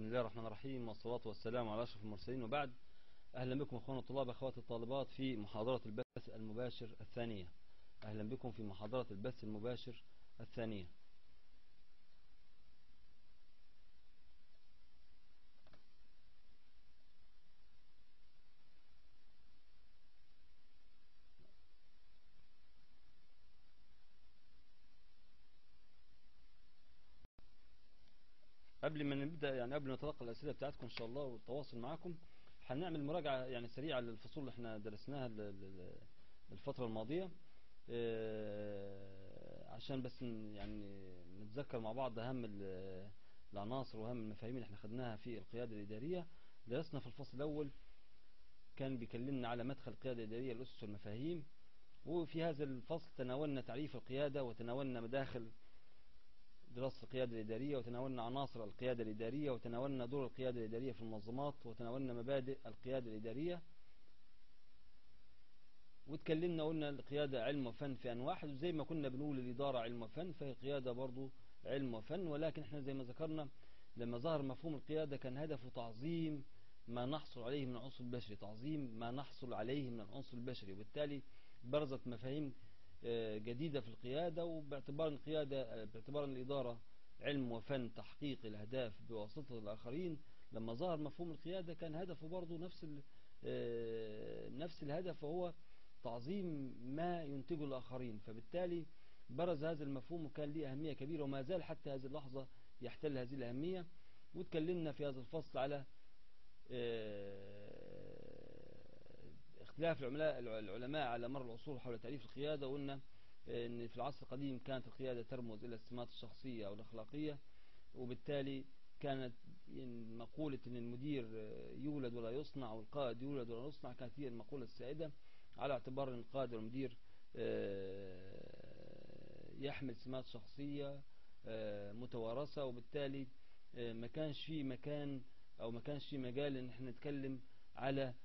بسم الله الرحمن الرحيم والصلاة والسلام على أشرف المرسلين وبعد أهلا بكم أخوان الطلاب أخوات الطالبات في محاضرة البث المباشر الثانية أهلا بكم في محاضرة البث المباشر الثانية قبل ما نبدأ يعني قبل ما نتلقى الأسئلة بتاعتكم إن شاء الله والتواصل معكم هنعمل مراجعة يعني سريعة للفصول اللي احنا درسناها الفترة الماضية عشان بس يعني نتذكر مع بعض أهم العناصر وأهم المفاهيم اللي احنا خدناها في القيادة الإدارية درسنا في الفصل الأول كان بيكلمنا على مدخل القيادة الإدارية الأسس والمفاهيم وفي هذا الفصل تناولنا تعريف القيادة وتناولنا مداخل دراسة القيادة الإدارية وتناولنا عناصر القيادة الإدارية وتناولنا دور القيادة الإدارية في المنظمات وتناولنا مبادئ القيادة الإدارية وتكلمنا قلنا القيادة علم وفن في أنواع وزي ما كنا بنقول الإدارة علم وفن فهي قيادة برضو علم وفن ولكن احنا زي ما ذكرنا لما ظهر مفهوم القيادة كان هدفه تعظيم ما نحصل عليه من العنصر البشري تعظيم ما نحصل عليه من العنصر البشري وبالتالي برزت مفاهيم جديدة في القيادة وباعتبار القيادة باعتبار الإدارة علم وفن تحقيق الأهداف بواسطة الآخرين لما ظهر مفهوم القيادة كان هدفه برضه نفس نفس الهدف وهو تعظيم ما ينتجه الآخرين فبالتالي برز هذا المفهوم وكان له أهمية كبيرة وما زال حتى هذه اللحظة يحتل هذه الأهمية وتكلمنا في هذا الفصل على اختلاف العلماء العلماء على مر العصور حول تعريف القيادة وقلنا ان في العصر القديم كانت القيادة ترمز الى السمات الشخصية او الاخلاقية وبالتالي كانت مقولة ان المدير يولد ولا يصنع او القائد يولد ولا يصنع كانت هي المقولة السائدة على اعتبار ان القائد والمدير يحمل سمات شخصية متوارثة وبالتالي ما كانش في مكان او ما كانش في مجال ان احنا نتكلم على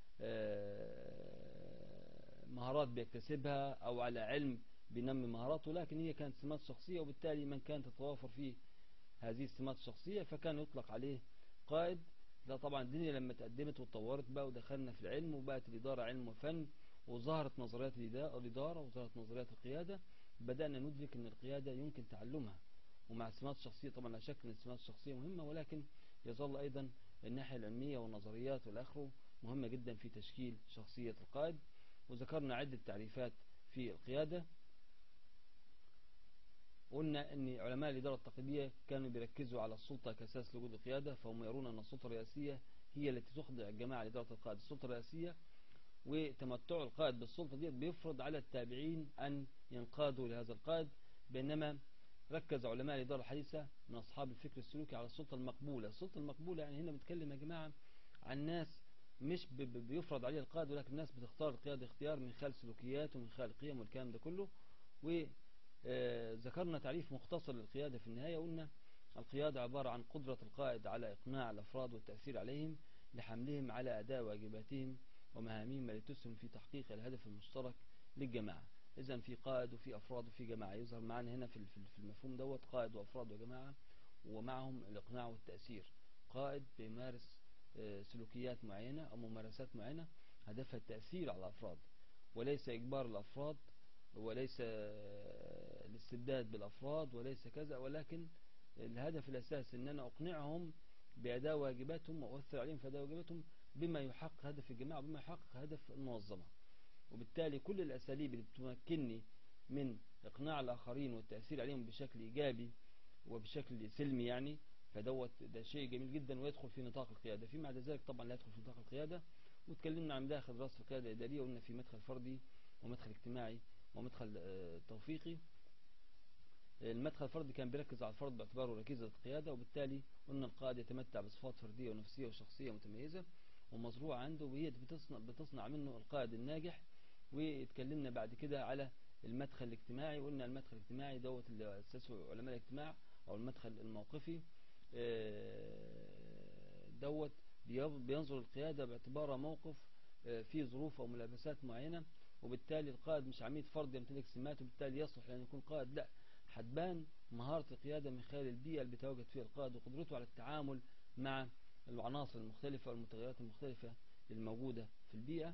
مهارات بيكتسبها او على علم بينمي مهاراته لكن هي كانت سمات شخصية وبالتالي من كانت تتوافر فيه هذه السمات الشخصية فكان يطلق عليه قائد ده طبعا الدنيا لما تقدمت واتطورت بقى ودخلنا في العلم وبقت الإدارة علم وفن وظهرت نظريات الإدارة وظهرت نظريات القيادة بدأنا ندرك أن القيادة يمكن تعلمها ومع السمات الشخصية طبعا لا شك أن السمات الشخصية مهمة ولكن يظل أيضا الناحية العلمية والنظريات والآخره مهمة جدا في تشكيل شخصية القائد وذكرنا عدة تعريفات في القيادة قلنا ان علماء الإدارة التقليدية كانوا بيركزوا على السلطة كأساس لوجود القيادة فهم يرون أن السلطة الرئاسية هي التي تخضع الجماعة لإدارة القائد السلطة الرئاسية وتمتع القائد بالسلطة دي بيفرض على التابعين أن ينقادوا لهذا القائد بينما ركز علماء الإدارة الحديثة من أصحاب الفكر السلوكي على السلطة المقبولة السلطة المقبولة يعني هنا بنتكلم يا جماعة عن ناس مش بيفرض عليها القائد ولكن الناس بتختار القيادة اختيار من خلال سلوكيات ومن خلال قيم والكلام ده كله وذكرنا تعريف مختصر للقيادة في النهاية قلنا القيادة عبارة عن قدرة القائد على إقناع الأفراد والتأثير عليهم لحملهم على أداء واجباتهم ومهامهم التي تسهم في تحقيق الهدف المشترك للجماعة إذا في قائد وفي أفراد وفي جماعة يظهر معنا هنا في المفهوم دوت قائد وأفراد وجماعة ومعهم الإقناع والتأثير قائد بيمارس سلوكيات معينة أو ممارسات معينة هدفها التأثير على الأفراد وليس إجبار الأفراد وليس الاستبداد بالأفراد وليس كذا ولكن الهدف الأساسي أن أنا أقنعهم بأداء واجباتهم وأؤثر عليهم في أداء واجباتهم بما يحقق هدف الجماعة وبما يحقق هدف المنظمة وبالتالي كل الأساليب اللي بتمكنني من إقناع الآخرين والتأثير عليهم بشكل إيجابي وبشكل سلمي يعني فدوت ده شيء جميل جدا ويدخل في نطاق القيادة فيما بعد ذلك طبعا لا يدخل في نطاق القيادة وتكلمنا عن داخل دراسة القيادة الإدارية وقلنا في مدخل فردي ومدخل اجتماعي ومدخل توفيقي المدخل الفردي كان بيركز على الفرد باعتباره ركيزة القيادة وبالتالي قلنا القائد يتمتع بصفات فردية ونفسية وشخصية متميزة ومزروعة عنده وهي بتصنع, بتصنع منه القائد الناجح واتكلمنا بعد كده على المدخل الاجتماعي وقلنا المدخل الاجتماعي دوت اللي أسسه علماء الاجتماع أو المدخل الموقفي دوت بينظر القيادة باعتباره موقف فيه ظروف أو ملابسات معينة وبالتالي القائد مش عميد فرد يمتلك سمات وبالتالي يصلح لأن يكون قائد لا هتبان مهارة القيادة من خلال البيئة اللي بيتواجد فيها القائد وقدرته على التعامل مع العناصر المختلفة والمتغيرات المختلفة الموجودة في البيئة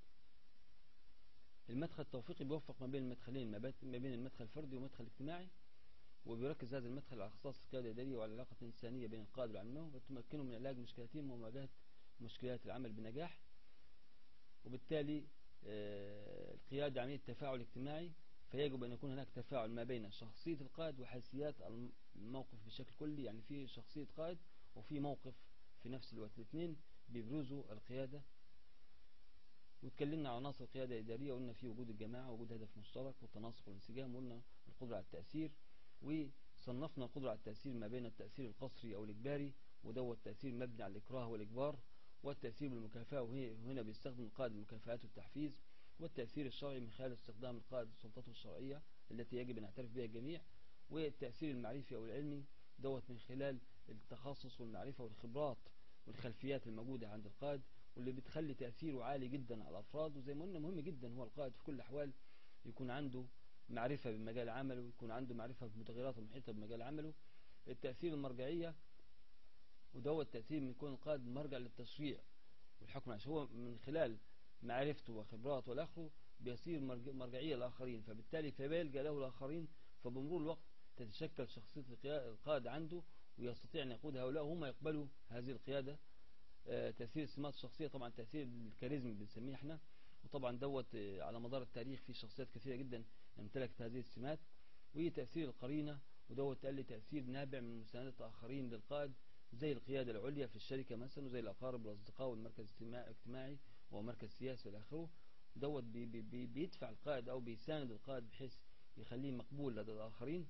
المدخل التوفيقي بيوفق ما بين المدخلين ما بين المدخل الفردي والمدخل الاجتماعي وبيركز هذا المدخل على اختصاص القيادة الإدارية وعلى العلاقة الإنسانية بين القائد والعمال وتمكنه من علاج مشكلاتهم ومواجهة مشكلات العمل بنجاح وبالتالي آه، القيادة عملية تفاعل اجتماعي فيجب أن يكون هناك تفاعل ما بين شخصية القائد وحيثيات الموقف بشكل كلي يعني في شخصية قائد وفي موقف في نفس الوقت الاثنين بيبرزوا القيادة واتكلمنا عن عناصر القيادة الإدارية وقلنا في وجود الجماعة وجود هدف مشترك والتناسق والانسجام وقلنا القدرة على التأثير وصنفنا القدرة على التأثير ما بين التأثير القصري أو الإجباري ودوت التأثير مبني على الإكراه والإجبار والتأثير بالمكافأة وهنا بيستخدم القائد المكافآت والتحفيز والتأثير الشرعي من خلال استخدام القائد سلطته الشرعية التي يجب أن يعترف بها الجميع والتأثير المعرفي أو العلمي دوت من خلال التخصص والمعرفة والخبرات والخلفيات الموجودة عند القائد واللي بتخلي تأثيره عالي جدا على الأفراد وزي ما قلنا مهم جدا هو القائد في كل الأحوال يكون عنده معرفة بمجال عمله ويكون عنده معرفة بمتغيرات المحيطة بمجال عمله التأثير المرجعية ودوت التأثير من يكون القائد مرجع للتشريع والحكم عشان هو من خلال معرفته وخبراته والآخره بيصير مرجعية للآخرين فبالتالي فبيلجأ له الآخرين فبمرور الوقت تتشكل شخصية القائد عنده ويستطيع أن يقود هؤلاء وهم يقبلوا هذه القيادة آه، تأثير السمات الشخصية طبعا تأثير الكاريزم بنسميه احنا وطبعا دوت آه، على مدار التاريخ في شخصيات كثيرة جدا امتلكت هذه السمات وتأثير القرينة ودوت قال لي تأثير نابع من مساندة آخرين للقائد زي القيادة العليا في الشركة مثلا وزي الأقارب والأصدقاء والمركز الاجتماعي ومركز سياسي والى اخره دوت بي بي بيدفع القائد أو بيساند القائد بحيث يخليه مقبول لدى الآخرين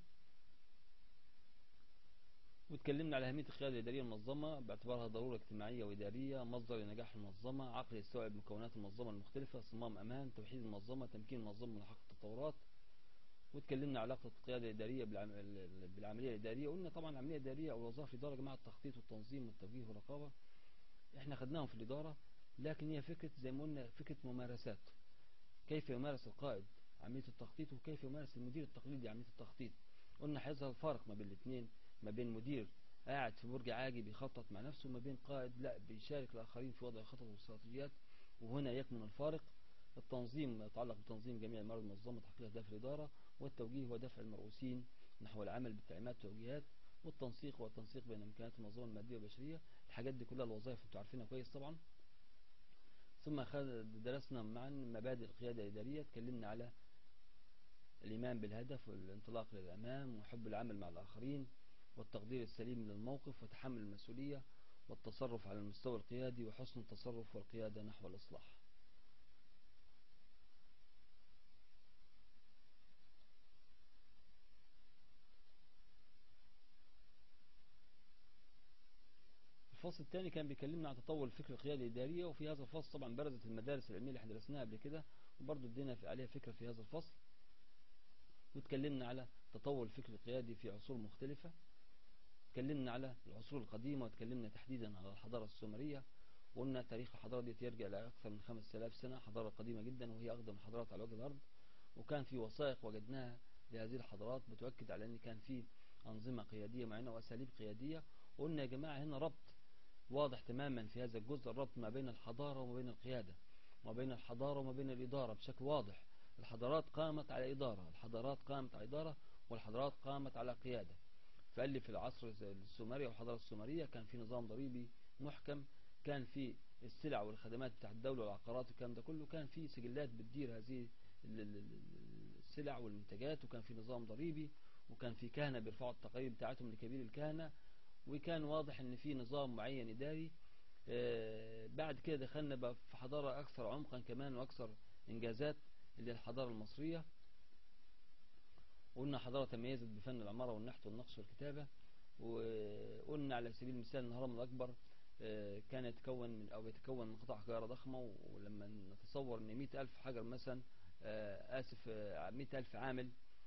واتكلمنا على أهمية القيادة الإدارية المنظمة باعتبارها ضرورة اجتماعية وإدارية مصدر لنجاح المنظمة عقل يستوعب مكونات المنظمة المختلفة صمام أمان توحيد المنظمة تمكين المنظمة من حق التطورات واتكلمنا على علاقة القيادة الإدارية بالعملية الإدارية وقلنا طبعا العملية الإدارية أو الوظائف الإدارة جماعة التخطيط والتنظيم والتوجيه والرقابة احنا خدناهم في الإدارة لكن هي فكرة زي ما قلنا فكرة ممارسات كيف يمارس القائد عملية التخطيط وكيف يمارس المدير التقليدي عملية التخطيط قلنا هيظهر الفارق ما بين الاثنين ما بين مدير قاعد في برج عاجي بيخطط مع نفسه وما بين قائد لا بيشارك الآخرين في وضع خطط واستراتيجيات وهنا يكمن الفارق التنظيم يتعلق بتنظيم جميع الموارد المنظمة تحقيق أهداف الإدارة والتوجيه ودفع المرؤوسين نحو العمل بالتعليمات والتوجيهات والتنسيق والتنسيق بين إمكانيات المنظمة المادية والبشرية الحاجات دي كلها الوظائف انتوا عارفينها كويس طبعا ثم درسنا معا مبادئ القيادة الإدارية اتكلمنا على الإيمان بالهدف والانطلاق للأمام وحب العمل مع الآخرين والتقدير السليم للموقف وتحمل المسؤولية والتصرف على المستوى القيادي وحسن التصرف والقيادة نحو الإصلاح الفصل الثاني كان بيكلمنا عن تطور الفكر القيادي الإدارية وفي هذا الفصل طبعا برزت المدارس العلمية اللي احنا درسناها قبل كده وبرضه ادينا عليها فكرة في هذا الفصل واتكلمنا على تطور الفكر القيادي في عصور مختلفة اتكلمنا على العصور القديمة واتكلمنا تحديدا على الحضارة السومرية وقلنا تاريخ الحضارة دي يرجع لأكثر من 5000 سنة حضارة قديمة جدا وهي أقدم الحضارات على وجه الأرض وكان في وثائق وجدناها لهذه الحضارات بتؤكد على أن كان في أنظمة قيادية معينة وأساليب قيادية وقلنا يا جماعة هنا ربط واضح تماما في هذا الجزء الربط ما بين الحضارة وما بين القيادة ما بين الحضارة وما بين الإدارة بشكل واضح الحضارات قامت على إدارة الحضارات قامت على إدارة والحضارات قامت على قيادة فقال لي في العصر السومري أو الحضارة السومرية كان في نظام ضريبي محكم كان في السلع والخدمات بتاعت الدولة والعقارات والكلام ده كله كان في سجلات بتدير هذه السلع والمنتجات وكان في نظام ضريبي وكان في كهنة بيرفعوا التقارير بتاعتهم لكبير الكهنة وكان واضح ان في نظام معين اداري آه، بعد كده دخلنا بقى في حضارة اكثر عمقا كمان واكثر انجازات اللي الحضارة المصرية قلنا حضارة تميزت بفن العمارة والنحت والنقش والكتابة وقلنا على سبيل المثال الهرم الأكبر آه، كان يتكون من أو يتكون من قطع حجارة ضخمة ولما نتصور أن مئة ألف حجر مثلا آه، آسف مئة ألف عامل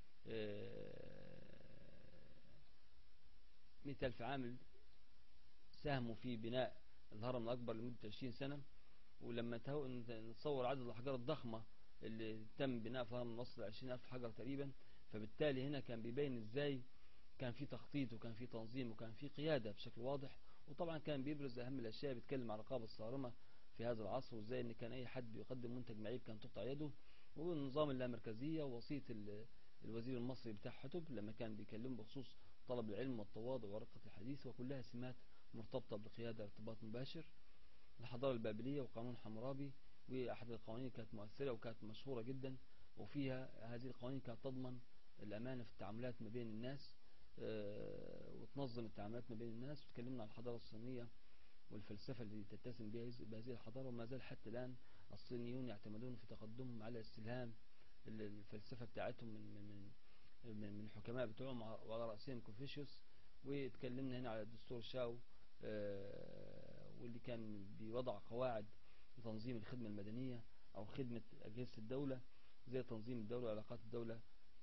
مئة ألف عامل ساهموا في بناء الهرم الأكبر لمدة 20 سنة ولما نتصور عدد الأحجار الضخمة اللي تم بناء في الهرم وصل 20 ألف حجر تقريبا فبالتالي هنا كان بيبين ازاي كان في تخطيط وكان في تنظيم وكان في قيادة بشكل واضح وطبعا كان بيبرز أهم الأشياء بيتكلم عن الرقابة الصارمة في هذا العصر وازاي ان كان اي حد بيقدم منتج معيب كان تقطع يده والنظام اللامركزية ووصية الوزير المصري بتاع حتب لما كان بيكلمه بخصوص طلب العلم والتواضع ورقة الحديث وكلها سمات مرتبطة بالقيادة ارتباط مباشر الحضارة البابلية وقانون حمورابي وأحد القوانين كانت مؤثرة وكانت مشهورة جدا وفيها هذه القوانين كانت تضمن الأمانة في التعاملات ما بين الناس آه، وتنظم التعاملات ما بين الناس وتكلمنا عن الحضارة الصينية والفلسفة التي تتسم بهذه الحضارة وما زال حتى الآن الصينيون يعتمدون في تقدمهم على استلهام الفلسفة بتاعتهم من من من الحكماء بتوعهم وعلى رأسهم كونفوشيوس واتكلمنا هنا على دستور شاو آه، واللي كان بيوضع قواعد لتنظيم الخدمة المدنية أو خدمة أجهزة الدولة زي تنظيم الدولة وعلاقات الدولة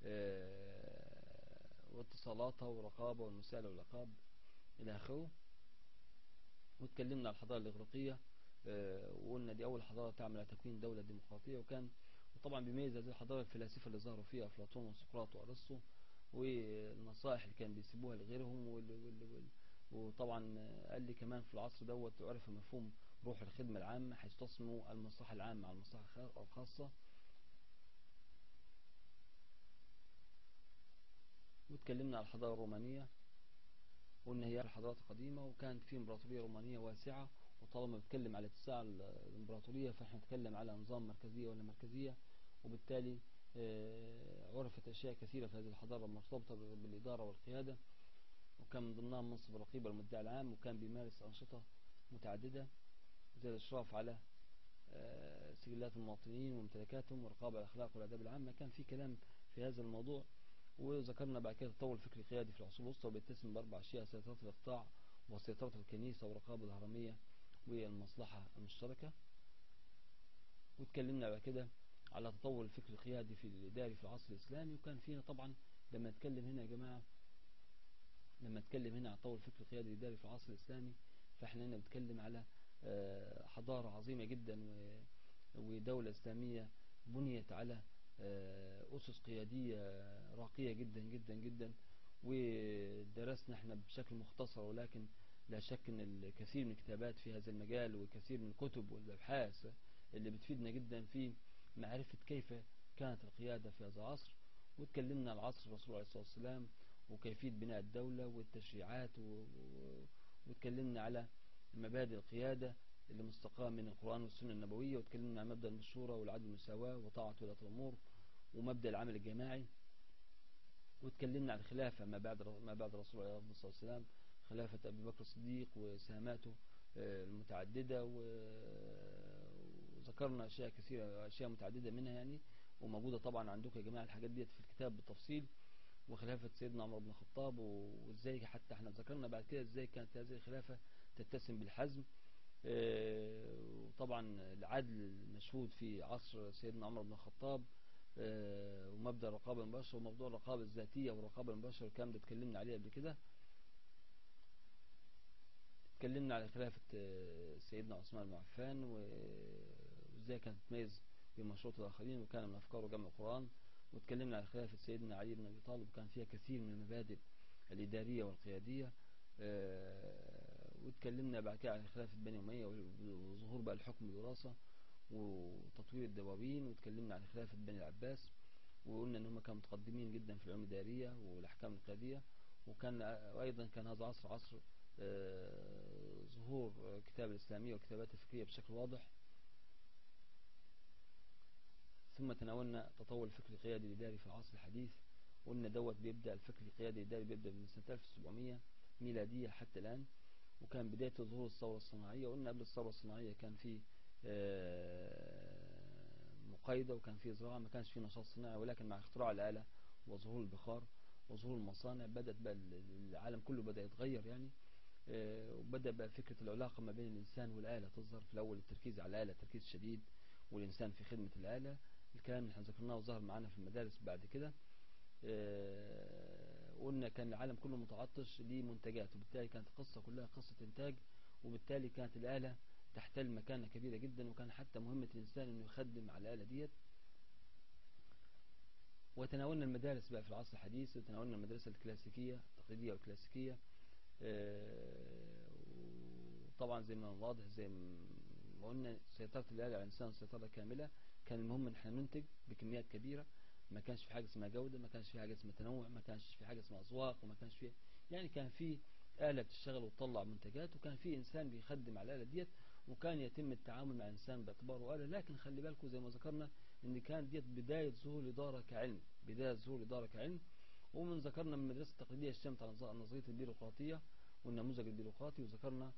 آه، واتصالاتها ورقابة والمساءلة والعقاب إلى آخره واتكلمنا على الحضارة الإغريقية آه، وقلنا دي أول حضارة تعمل على تكوين دولة ديمقراطية وكان وطبعا بيميز هذه الحضارة الفلاسفة اللي ظهروا فيها أفلاطون وسقراط وأرسطو والنصائح اللي كان بيسيبوها لغيرهم وطبعا قال لي كمان في العصر دوت عرف مفهوم روح الخدمة العامة حيث تصموا المصلحة العامة على المصلحة الخاصة واتكلمنا على الحضارة الرومانية وان هي الحضارات القديمة وكانت في امبراطورية رومانية واسعة وطالما بتكلم على اتساع الامبراطورية فاحنا نتكلم على نظام مركزية ولا مركزية وبالتالي آه، عرفت اشياء كثيرة في هذه الحضارة مرتبطة بالادارة والقيادة وكان من ضمنها منصب الرقيب والمدعي العام وكان بيمارس انشطة متعددة زي الاشراف على آه، سجلات المواطنين وممتلكاتهم ورقابة الاخلاق والاداب العامة كان في كلام في هذا الموضوع وذكرنا بعد كده تطور الفكر القيادي في العصور الوسطى وبيتسم بأربع أشياء سيطرة الإقطاع وسيطرة الكنيسة والرقابة الهرمية والمصلحة المشتركة واتكلمنا بعد كده على تطور الفكر القيادي في الإداري في العصر الإسلامي وكان فينا طبعا لما نتكلم هنا يا جماعة لما نتكلم هنا على تطور الفكر القيادي الإداري في العصر الإسلامي فاحنا هنا بنتكلم على آه، حضارة عظيمة جدا ودولة إسلامية بنيت على آه، أسس قيادية راقية جدا جدا جدا ودرسنا احنا بشكل مختصر ولكن لا شك ان الكثير من الكتابات في هذا المجال وكثير من الكتب والابحاث اللي بتفيدنا جدا في معرفة كيف كانت القيادة في هذا العصر واتكلمنا عن عصر الرسول عليه الصلاة والسلام وكيفية بناء الدولة والتشريعات و... واتكلمنا على مبادئ القيادة اللي مستقاة من القرآن والسنة النبوية واتكلمنا عن مبدأ المشورة والعدل والمساواة وطاعة ولاة الأمور ومبدأ العمل الجماعي واتكلمنا عن الخلافة ما بعد ما بعد الرسول عليه الصلاة والسلام خلافة أبي بكر الصديق وسهاماته آه، المتعددة وذكرنا أشياء كثيرة أشياء متعددة منها يعني وموجودة طبعا عندكم يا جماعة الحاجات ديت في الكتاب بالتفصيل وخلافة سيدنا عمر بن الخطاب وازاي حتى احنا ذكرنا بعد كده ازاي كانت هذه الخلافة تتسم بالحزم آه، وطبعا العدل المشهود في عصر سيدنا عمر بن الخطاب آه، ومبدأ الرقابة المباشرة وموضوع الرقابة الذاتية والرقابة المباشرة الكلام ده اتكلمنا عليه قبل كده اتكلمنا على خلافة آه، سيدنا عثمان بن عفان وازاي كانت تميز بين مشروط الآخرين وكان من أفكاره جمع القرآن واتكلمنا على خلافة سيدنا علي بن أبي طالب وكان فيها كثير من المبادئ الإدارية والقيادية آه، واتكلمنا بعد كده على خلافة بني أمية وظهور بقى الحكم الوراثة وتطوير الدواوين وتكلمنا عن خلافة بني العباس وقلنا ان هم كانوا متقدمين جدا في العلوم الإدارية والأحكام القيادية وكان وأيضا كان هذا عصر عصر آه، ظهور كتاب الإسلامية والكتابات الفكرية بشكل واضح ثم تناولنا تطور الفكر القيادي الإداري في العصر الحديث وقلنا دوت بيبدأ الفكر القيادي الإداري بيبدأ من سنة 1700 ميلادية حتى الآن وكان بداية ظهور الثورة الصناعية وقلنا قبل الثورة الصناعية كان في آه، مقايدة وكان في زراعة ما كانش في نشاط صناعي ولكن مع اختراع الآلة وظهور البخار وظهور المصانع بدأت بقى العالم كله بدأ يتغير يعني آه، وبدأ بقى فكرة العلاقة ما بين الإنسان والآلة تظهر في الأول التركيز على الآلة تركيز شديد والإنسان في خدمة الآلة الكلام اللي احنا ذكرناه ظهر معانا في المدارس بعد كده آه، قلنا كان العالم كله متعطش لمنتجات وبالتالي كانت القصة كلها قصة إنتاج وبالتالي كانت الآلة تحتل مكانة كبيرة جدا وكان حتى مهمة الإنسان أنه يخدم على الآلة ديت وتناولنا المدارس بقى في العصر الحديث وتناولنا المدرسة الكلاسيكية التقليدية والكلاسيكية آه، طبعا زي ما واضح زي ما قلنا سيطرة الآلة على الإنسان سيطرة كاملة كان المهم ان احنا ننتج بكميات كبيرة ما كانش في حاجة اسمها جودة ما كانش في حاجة اسمها تنوع ما كانش في حاجة اسمها أذواق وما كانش في يعني كان في آلة بتشتغل وتطلع منتجات وكان في إنسان بيخدم على الآلة ديت وكان يتم التعامل مع الإنسان باعتباره آلة لكن خلي بالكم زي ما ذكرنا إن كانت ديت بداية ظهور الإدارة كعلم بداية ظهور الإدارة كعلم ومن ذكرنا من المدرسة التقليدية اشتمت على نظرية البيروقراطية والنموذج البيروقراطي وذكرنا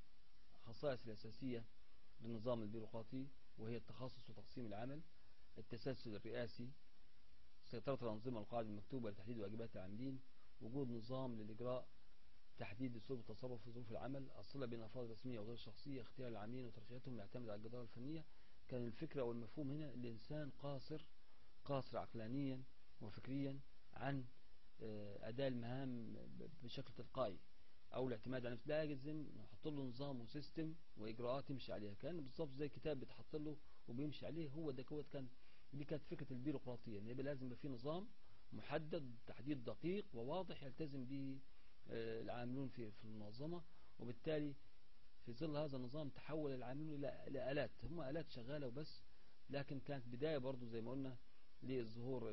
خصائص الأساسية للنظام البيروقراطي وهي التخصص وتقسيم العمل التسلسل الرئاسي سيطرة الأنظمة القاعدة المكتوبة لتحديد واجبات العاملين وجود نظام للإجراء تحديد أسلوب التصرف في ظروف العمل الصلة بين أفراد رسمية وغير شخصية اختيار العاملين وترقيتهم يعتمد على الجدارة الفنية كان الفكرة والمفهوم هنا الإنسان قاصر قاصر عقلانيا وفكريا عن آه، أداء المهام بشكل تلقائي أو الاعتماد على نفسه لازم نحط له نظام وسيستم وإجراءات يمشي عليها كان بالظبط زي كتاب بيتحط له وبيمشي عليه هو ده كان دي كانت فكرة البيروقراطية ان يبقى لازم يبقى في نظام محدد تحديد دقيق وواضح يلتزم به آه، العاملون في في المنظمة وبالتالي في ظل هذا النظام تحول العاملون إلى آلات هم آلات شغالة وبس لكن كانت بداية برضو زي ما قلنا لظهور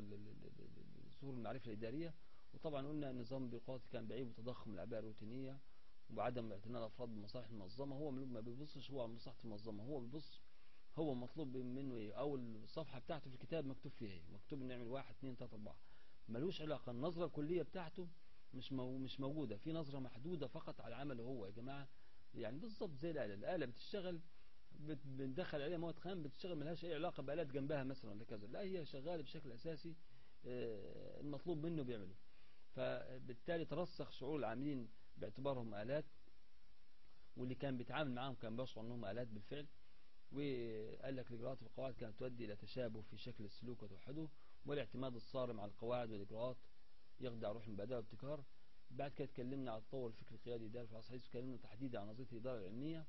ظهور المعرفة الإدارية وطبعا قلنا النظام البيروقراطي كان بعيب وتضخم الأعباء الروتينية وعدم اعتناء الأفراد بمصالح المنظمة هو ما بيبصش هو على مصلحة المنظمة هو بيبص هو مطلوب منه ايه او الصفحة بتاعته في الكتاب مكتوب فيها ايه مكتوب نعمل واحد اثنين ثلاثة اربعة ملوش علاقة النظرة الكلية بتاعته مش مو مش موجودة في نظرة محدودة فقط على عمله هو يا جماعة يعني بالظبط زي الآلة الآلة بتشتغل بندخل عليها مواد خام بتشتغل ملهاش اي علاقة بآلات جنبها مثلا ولا كذا لا هي شغالة بشكل اساسي آه، المطلوب منه بيعمله فبالتالي ترسخ شعور العاملين باعتبارهم آلات واللي كان بيتعامل معاهم كان بيشعر انهم آلات بالفعل وقال لك الإجراءات والقواعد كانت تؤدي إلى تشابه في شكل السلوك وتوحده والاعتماد الصارم على القواعد والإجراءات يخضع روح المبادئ والابتكار بعد كده اتكلمنا على تطور الفكر القيادي الإداري في العصر الحديث وتكلمنا تحديدا عن نظرية الإدارة العلمية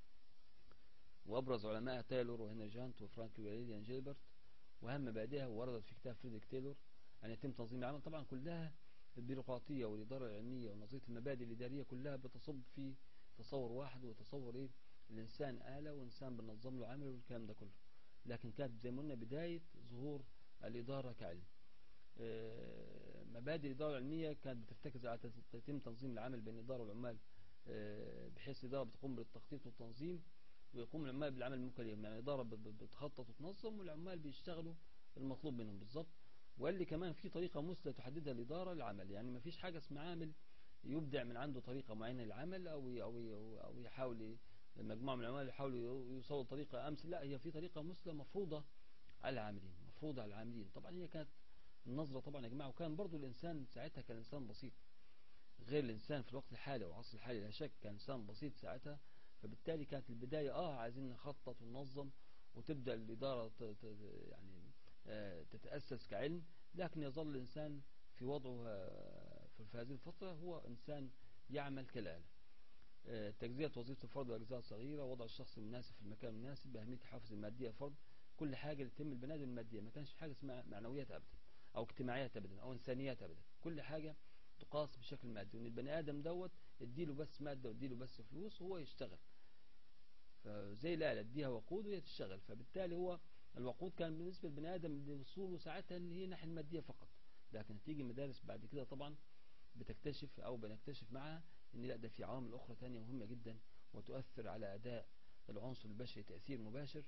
وأبرز علماء تايلور وهنري جانت وفرانك ويليان جيلبرت وأهم مبادئها وردت في كتاب فريدريك تايلور أن يتم تنظيم العمل طبعا كلها البيروقراطية والإدارة العلمية ونظرية المبادئ الإدارية كلها بتصب في تصور واحد وتصور إيه الإنسان آلة وإنسان بنظم له عمله والكلام ده كله لكن كانت زي ما قلنا بداية ظهور الإدارة كعلم آه، مبادئ الإدارة العلمية كانت بترتكز على تتم تنظيم العمل بين الإدارة والعمال آه، بحيث الإدارة بتقوم بالتخطيط والتنظيم ويقوم العمال بالعمل الممكن يعني الإدارة بتخطط وتنظم والعمال بيشتغلوا المطلوب منهم بالظبط وقال لي كمان في طريقة مثلى تحددها الإدارة للعمل يعني ما فيش حاجة اسمها عامل يبدع من عنده طريقة معينة للعمل أو أو أو يحاول مجموعة من العمال يحاولوا يوصلوا طريقة أمس لا هي في طريقة مثلى مفروضة على العاملين مفروضة على العاملين طبعا هي كانت النظرة طبعا يا جماعة وكان برضو الإنسان ساعتها كان إنسان بسيط غير الإنسان في الوقت الحالي والعصر الحالي لا شك كان إنسان بسيط ساعتها فبالتالي كانت البداية آه عايزين نخطط وننظم وتبدأ الإدارة يعني آه، تتأسس كعلم لكن يظل الإنسان في وضعه آه، في هذه الفترة هو إنسان يعمل كالآلة تجزئة وظيفة الفرد لأجزاء صغيرة وضع الشخص المناسب في المكان المناسب بأهمية الحافز المادية الفرد كل حاجة تتم البناء المادية ما كانش في حاجة اسمها معنويات أبدا أو اجتماعيات أبدا أو إنسانيات أبدا كل حاجة تقاس بشكل مادي وإن البني آدم دوت اديله بس مادة واديله بس فلوس وهو يشتغل فزي الآلة اديها وقود وهي تشتغل فبالتالي هو الوقود كان بالنسبة للبني آدم لوصوله ساعتها ان هي ناحية المادية فقط لكن تيجي مدارس بعد كده طبعا بتكتشف أو بنكتشف معها ان لا ده في عوامل أخرى تانية مهمة جدا وتؤثر على أداء العنصر البشري تأثير مباشر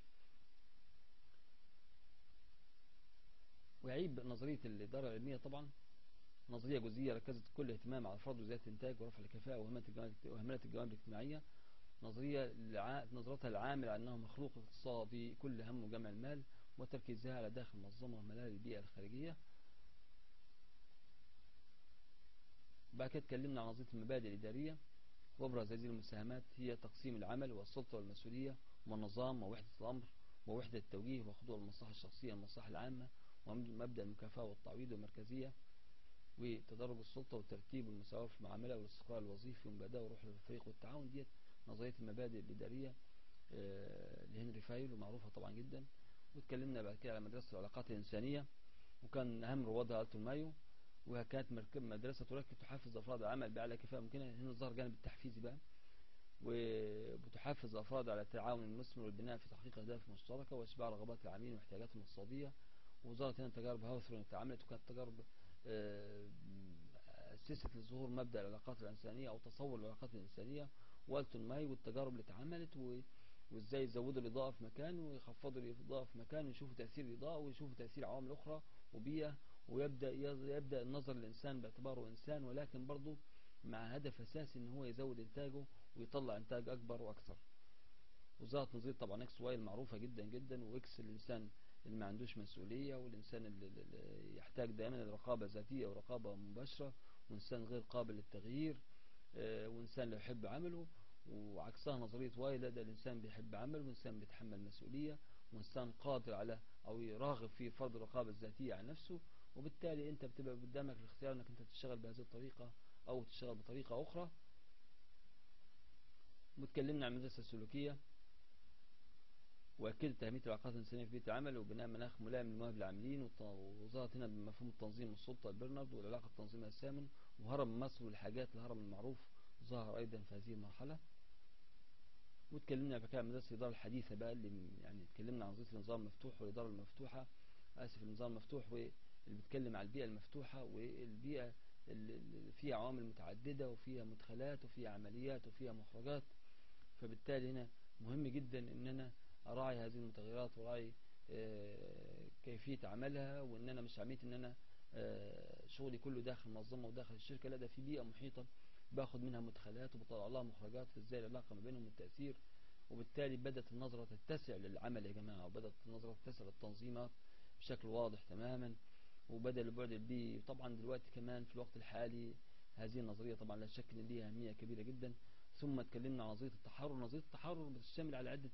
ويعيب نظرية الإدارة العلمية طبعا نظرية جزئية ركزت كل اهتمام على فرض وزيادة الإنتاج ورفع الكفاءة وهملة الجوانب الاجتماعية نظرية نظرتها العامة أنه مخلوق اقتصادي كل همه جمع المال وتركيزها على داخل المنظمة وملاها البيئة الخارجية بعد كده اتكلمنا عن نظرية المبادئ الإدارية وابرز هذه المساهمات هي تقسيم العمل والسلطة والمسؤولية والنظام ووحدة الأمر ووحدة التوجيه وخضوع المصلحة الشخصية المصلحة العامة ومبدأ المكافأة والتعويض والمركزية وتدرج السلطة والترتيب والمساواة في المعاملة والاستقرار الوظيفي والمبادئ وروح الفريق والتعاون ديت نظرية المبادئ الإدارية آه، لهنري فايل ومعروفة طبعا جدا واتكلمنا بعد كده على مدرسة العلاقات الإنسانية وكان أهم روادها ألتون مايو وكانت مدرسة تركز تحفز أفراد العمل بأعلى كفاءة ممكنة هنا ظهر جانب التحفيزي بقى وبتحفز الأفراد على التعاون المثمر والبناء في تحقيق أهداف مشتركة وإشباع رغبات العاملين واحتياجاتهم الاقتصادية وزارة هنا تجارب هاوثرون اتعملت وكانت تجارب أسست لظهور مبدأ العلاقات الإنسانية أو تصور العلاقات الإنسانية والتون ماي والتجارب اللي اتعملت وازاي يزودوا الإضاءة في مكان ويخفضوا الإضاءة في مكان ويشوفوا تأثير الإضاءة ويشوفوا تأثير عوامل أخرى وبيئة ويبدأ يبدأ النظر للإنسان باعتباره إنسان ولكن برضه مع هدف أساسي إن هو يزود إنتاجه ويطلع إنتاج أكبر وأكثر وزارة نظرية طبعا إكس واي المعروفة جدا جدا وإكس الإنسان اللي ما عندوش مسؤولية والإنسان اللي يحتاج دائما لرقابة ذاتية ورقابة مباشرة وإنسان غير قابل للتغيير وإنسان لا يحب عمله وعكسها نظرية واي لا ده الإنسان بيحب عمله وإنسان بيتحمل مسؤولية وإنسان قادر على أو راغب في فرض الرقابة الذاتية عن نفسه وبالتالي أنت بتبقى قدامك الاختيار أنك أنت تشتغل بهذه الطريقة أو تشتغل بطريقة أخرى وتكلمنا عن المدرسة السلوكية وأكدت أهمية العلاقات الإنسانية في بيئة العمل وبناء مناخ ملائم للمواهب العاملين وظهرت هنا بمفهوم التنظيم والسلطة برنارد والعلاقة التنظيمية الثامن وهرم مصر والحاجات الهرم المعروف ظهر أيضا في هذه المرحلة واتكلمنا عن مدرسة الإدارة الحديثة بقى اللي يعني اتكلمنا عن نظرية النظام المفتوح والإدارة المفتوحة آسف النظام المفتوح واللي بيتكلم عن البيئة المفتوحة والبيئة اللي فيها عوامل متعددة وفيها مدخلات وفيها عمليات وفيها مخرجات فبالتالي هنا مهم جدا ان انا اراعي هذه المتغيرات وراعي كيفية عملها وان انا مش عميت ان انا شغلي كله داخل منظمة وداخل الشركة لا ده في بيئة محيطة باخد منها مدخلات وبطلع لها مخرجات فازاي العلاقة ما بينهم والتأثير وبالتالي بدأت النظرة تتسع للعمل يا جماعة وبدأت النظرة تتسع للتنظيمات بشكل واضح تماما وبدأ البعد البيئي طبعا دلوقتي كمان في الوقت الحالي هذه النظرية طبعا لا شك ان ليها أهمية كبيرة جدا ثم اتكلمنا عن نظرية التحرر نظرية التحرر بتشتمل على عدة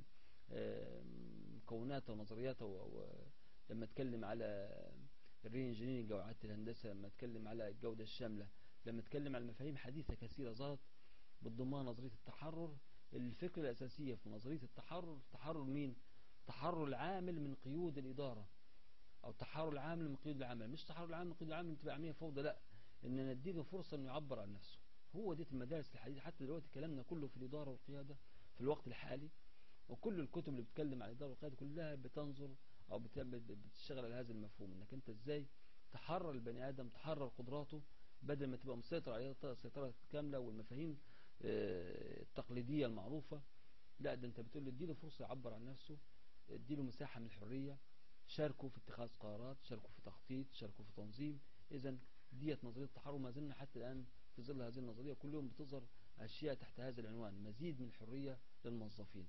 مكوناتها ونظرياتها لما اتكلم على الري انجينيرنج او اعاده الهندسه لما اتكلم على الجوده الشامله لما اتكلم على مفاهيم حديثه كثيره ظهرت بتضمها نظريه التحرر الفكره الاساسيه في نظريه التحرر تحرر مين تحرر العامل من قيود الاداره او تحرر العامل من قيود العمل مش تحرر العامل من قيود العمل تبقى عمليه فوضى لا ان نديله فرصه انه يعبر عن نفسه هو دي المدارس الحديثه حتى دلوقتي كلامنا كله في الاداره والقياده في الوقت الحالي وكل الكتب اللي بتتكلم عن الاداره والقياده كلها بتنظر او بتشتغل على هذا المفهوم انك انت ازاي تحرر البني ادم تحرر قدراته بدل ما تبقى مسيطر عليه سيطره كامله والمفاهيم التقليديه المعروفه لا ده انت بتقول له اديله فرصه يعبر عن نفسه اديله مساحه من الحريه شاركوا في اتخاذ قرارات شاركوا في تخطيط شاركوا في تنظيم اذا ديت نظريه التحرر ما زلنا حتى الان في ظل هذه النظريه كل يوم بتظهر اشياء تحت هذا العنوان مزيد من الحريه للموظفين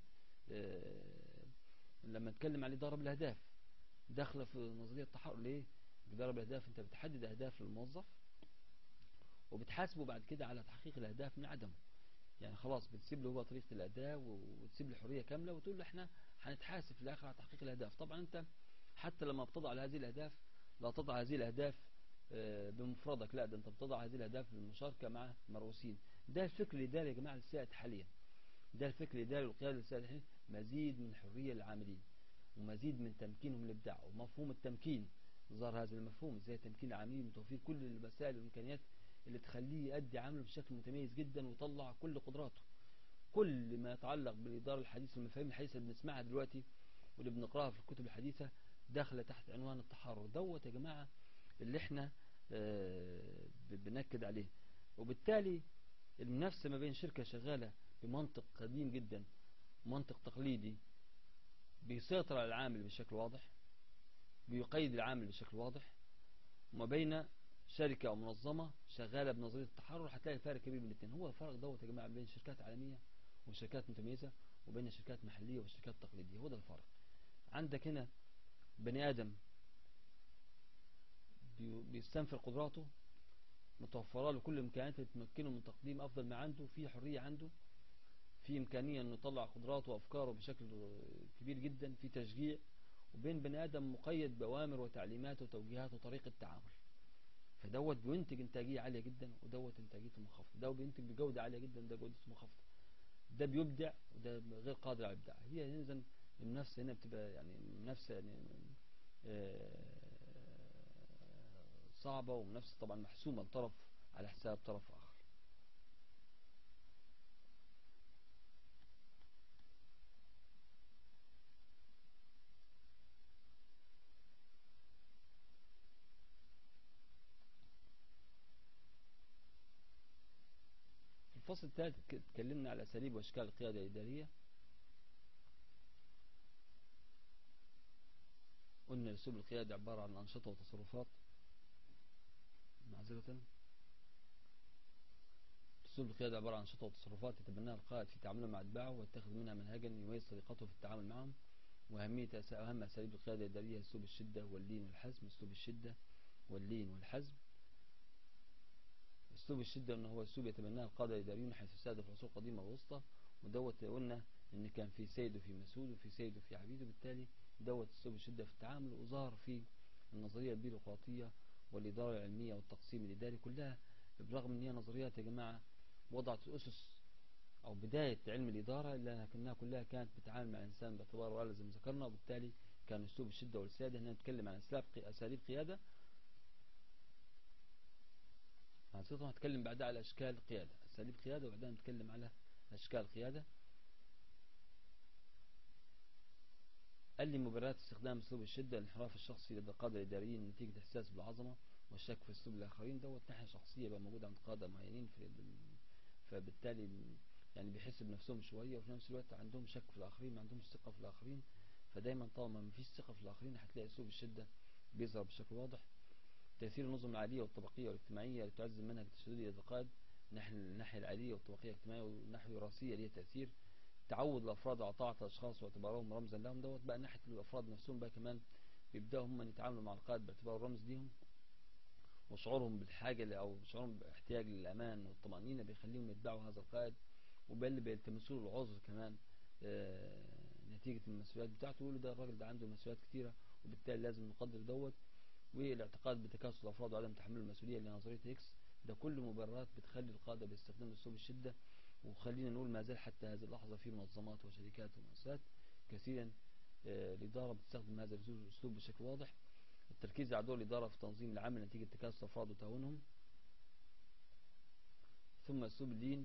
لما نتكلم عن الإدارة بالأهداف داخلة في نظرية التحرر ليه؟ الإدارة بالأهداف أنت بتحدد أهداف للموظف وبتحاسبه بعد كده على تحقيق الأهداف من عدمه يعني خلاص بتسيب له هو طريقة الأداء وتسيب له حرية كاملة وتقول له احنا هنتحاسب في الآخر على تحقيق الأهداف طبعا أنت حتى لما بتضع هذه الأهداف لا تضع هذه الأهداف بمفردك لا ده أنت بتضع هذه الأهداف بالمشاركة مع مرؤوسين ده الفكر الإداري يا جماعة السائد حاليا ده الفكر الإداري والقيادة السائد حاليا مزيد من الحرية للعاملين ومزيد من تمكينهم من الابداع ومفهوم التمكين ظهر هذا المفهوم ازاي تمكين العاملين وتوفير كل الوسائل والامكانيات اللي تخليه يؤدي عمله بشكل متميز جدا ويطلع كل قدراته كل ما يتعلق بالاداره الحديثه والمفاهيم الحديثه اللي بنسمعها دلوقتي واللي بنقراها في الكتب الحديثه داخله تحت عنوان التحرر دوت يا جماعه اللي احنا بنأكد عليه وبالتالي المنافسه ما بين شركه شغاله بمنطق قديم جدا منطق تقليدي بيسيطر على العامل بشكل واضح بيقيد العامل بشكل واضح وما بين شركة أو منظمة شغالة بنظرية التحرر هتلاقي فرق كبير بين الاثنين هو الفرق دوت يا جماعة بين شركات عالمية وشركات متميزة وبين شركات محلية وشركات تقليدية هو ده الفرق عندك هنا بني آدم بيستنفر قدراته متوفرة له كل الإمكانيات اللي تمكنه من تقديم أفضل ما عنده في حرية عنده في إمكانية أنه يطلع قدراته وأفكاره بشكل كبير جدا في تشجيع وبين بني آدم مقيد بأوامر وتعليمات وتوجيهات وطريقة تعامل فدوت بينتج إنتاجية عالية جدا ودوت إنتاجيته منخفضة ده بينتج بجودة عالية جدا ده جودته منخفضة ده بيبدع وده غير قادر على الإبداع هي إذا المنافسة هنا بتبقى يعني منافسة يعني صعبة ومنافسة طبعا محسومة لطرف على حساب طرف آخر الفصل الثالث اتكلمنا على أساليب وأشكال القيادة الإدارية قلنا أسلوب القيادة عبارة عن أنشطة وتصرفات معذرة أسلوب القيادة عبارة عن أنشطة وتصرفات يتبناها القائد في تعامله مع أتباعه ويتخذ منها منهجا يميز طريقته في التعامل معهم وأهمية أهم أساليب القيادة الإدارية أسلوب الشدة واللين والحزم أسلوب الشدة واللين والحزم أسلوب الشدة أنه هو أسلوب يتبناه القادة الإداريون حيث السادة في العصور القديمة والوسطى ودوت قلنا إن كان في سيد وفي مسود وفي سيد وفي عبيد وبالتالي دوت أسلوب الشدة في التعامل وظهر في النظرية البيروقراطية والإدارة العلمية والتقسيم الإداري كلها برغم أن هي نظريات يا جماعة وضعت أسس أو بداية علم الإدارة لكنها كلها كانت بتعامل مع الإنسان باعتباره ولا زي ما ذكرنا وبالتالي كان أسلوب الشدة والسيادة هنا نتكلم عن أساليب قيادة هنصير هنتكلم بعدها على أشكال قيادة أساليب قيادة وبعدها نتكلم على أشكال قيادة قال لي مبررات استخدام اسلوب الشده الانحراف الشخصي لدى القاده الاداريين نتيجه احساس بالعظمه والشك في اسلوب الاخرين دوت ناحيه شخصيه بقى موجوده عند قاده معينين في فبالتالي يعني بيحس بنفسهم شويه وفي نفس الوقت عندهم شك في الاخرين ما عندهمش ثقه في الاخرين فدايما طالما ما فيش ثقه في الاخرين هتلاقي اسلوب الشده بيظهر بشكل واضح تاثير النظم العاليه والطبقيه والاجتماعيه اللي تعزز منهج التشددي لدى القائد الناحيه العاليه والطبقيه الاجتماعيه والناحيه الوراثيه ليها تاثير تعود الافراد على طاعه الاشخاص واعتبارهم رمزا لهم دوت بقى ناحيه الافراد نفسهم بقى كمان بيبداوا هم يتعاملوا مع القائد باعتباره رمز ليهم وشعورهم بالحاجه او شعورهم باحتياج للامان والطمانينه بيخليهم يتبعوا هذا القائد وبل بيلتمسوا له العذر كمان آه نتيجه المسؤوليات بتاعته يقولوا ده الراجل ده عنده مسؤوليات كثيره وبالتالي لازم نقدر دوت والاعتقاد بتكاسل الافراد وعدم تحمل المسؤوليه لنظريه اكس ده كل مبررات بتخلي القاده بيستخدموا اسلوب الشده وخلينا نقول ما زال حتى هذه اللحظة في منظمات وشركات ومؤسسات كثيرا الإدارة بتستخدم هذا الأسلوب بشكل واضح التركيز على دور الإدارة في تنظيم العمل نتيجة تكاثر الأفراد وتعاونهم ثم أسلوب اللين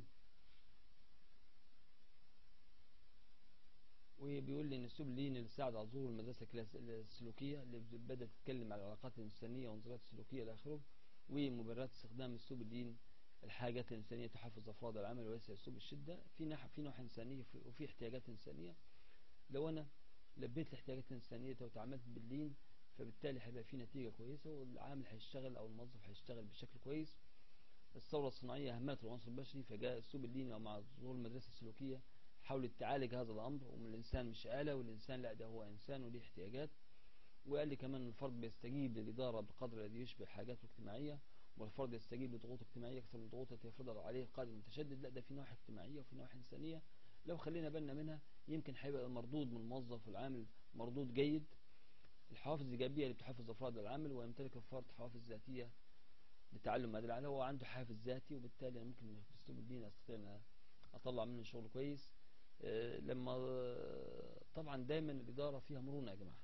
وبيقول لي ان اسلوب اللين اللي ساعد على ظهور المدرسه السلوكيه اللي بدات تتكلم على العلاقات الانسانيه والنظريات السلوكيه الى اخره ومبررات استخدام اسلوب اللين الحاجات الإنسانية تحفز أفراد العمل وليس أسلوب الشدة في ناحية في نوع إنسانية وفي احتياجات إنسانية لو أنا لبيت الاحتياجات الإنسانية وتعاملت باللين فبالتالي هيبقى في نتيجة كويسة والعامل هيشتغل أو الموظف هيشتغل بشكل كويس الثورة الصناعية أهملت العنصر البشري فجاء أسلوب اللين مع ظهور المدرسة السلوكية حاولت تعالج هذا الأمر ومن الإنسان مش آلة والإنسان لا ده هو إنسان وليه احتياجات وقال لي كمان الفرد بيستجيب للإدارة بالقدر الذي يشبه حاجاته الاجتماعية والفرد يستجيب لضغوط اجتماعيه اكثر من الضغوط التي يفرضها عليه القائد المتشدد لا ده في نواحي اجتماعيه وفي نواحي انسانيه لو خلينا بالنا منها يمكن هيبقى المردود من الموظف والعامل مردود جيد الحوافز الايجابيه اللي بتحفز افراد العمل ويمتلك الفرد حوافز ذاتيه لتعلم ما يدل هو عنده حافز ذاتي وبالتالي انا ممكن باسلوب الدين استطيع ان اطلع منه شغل كويس أه لما طبعا دايما الاداره فيها مرونه يا جماعه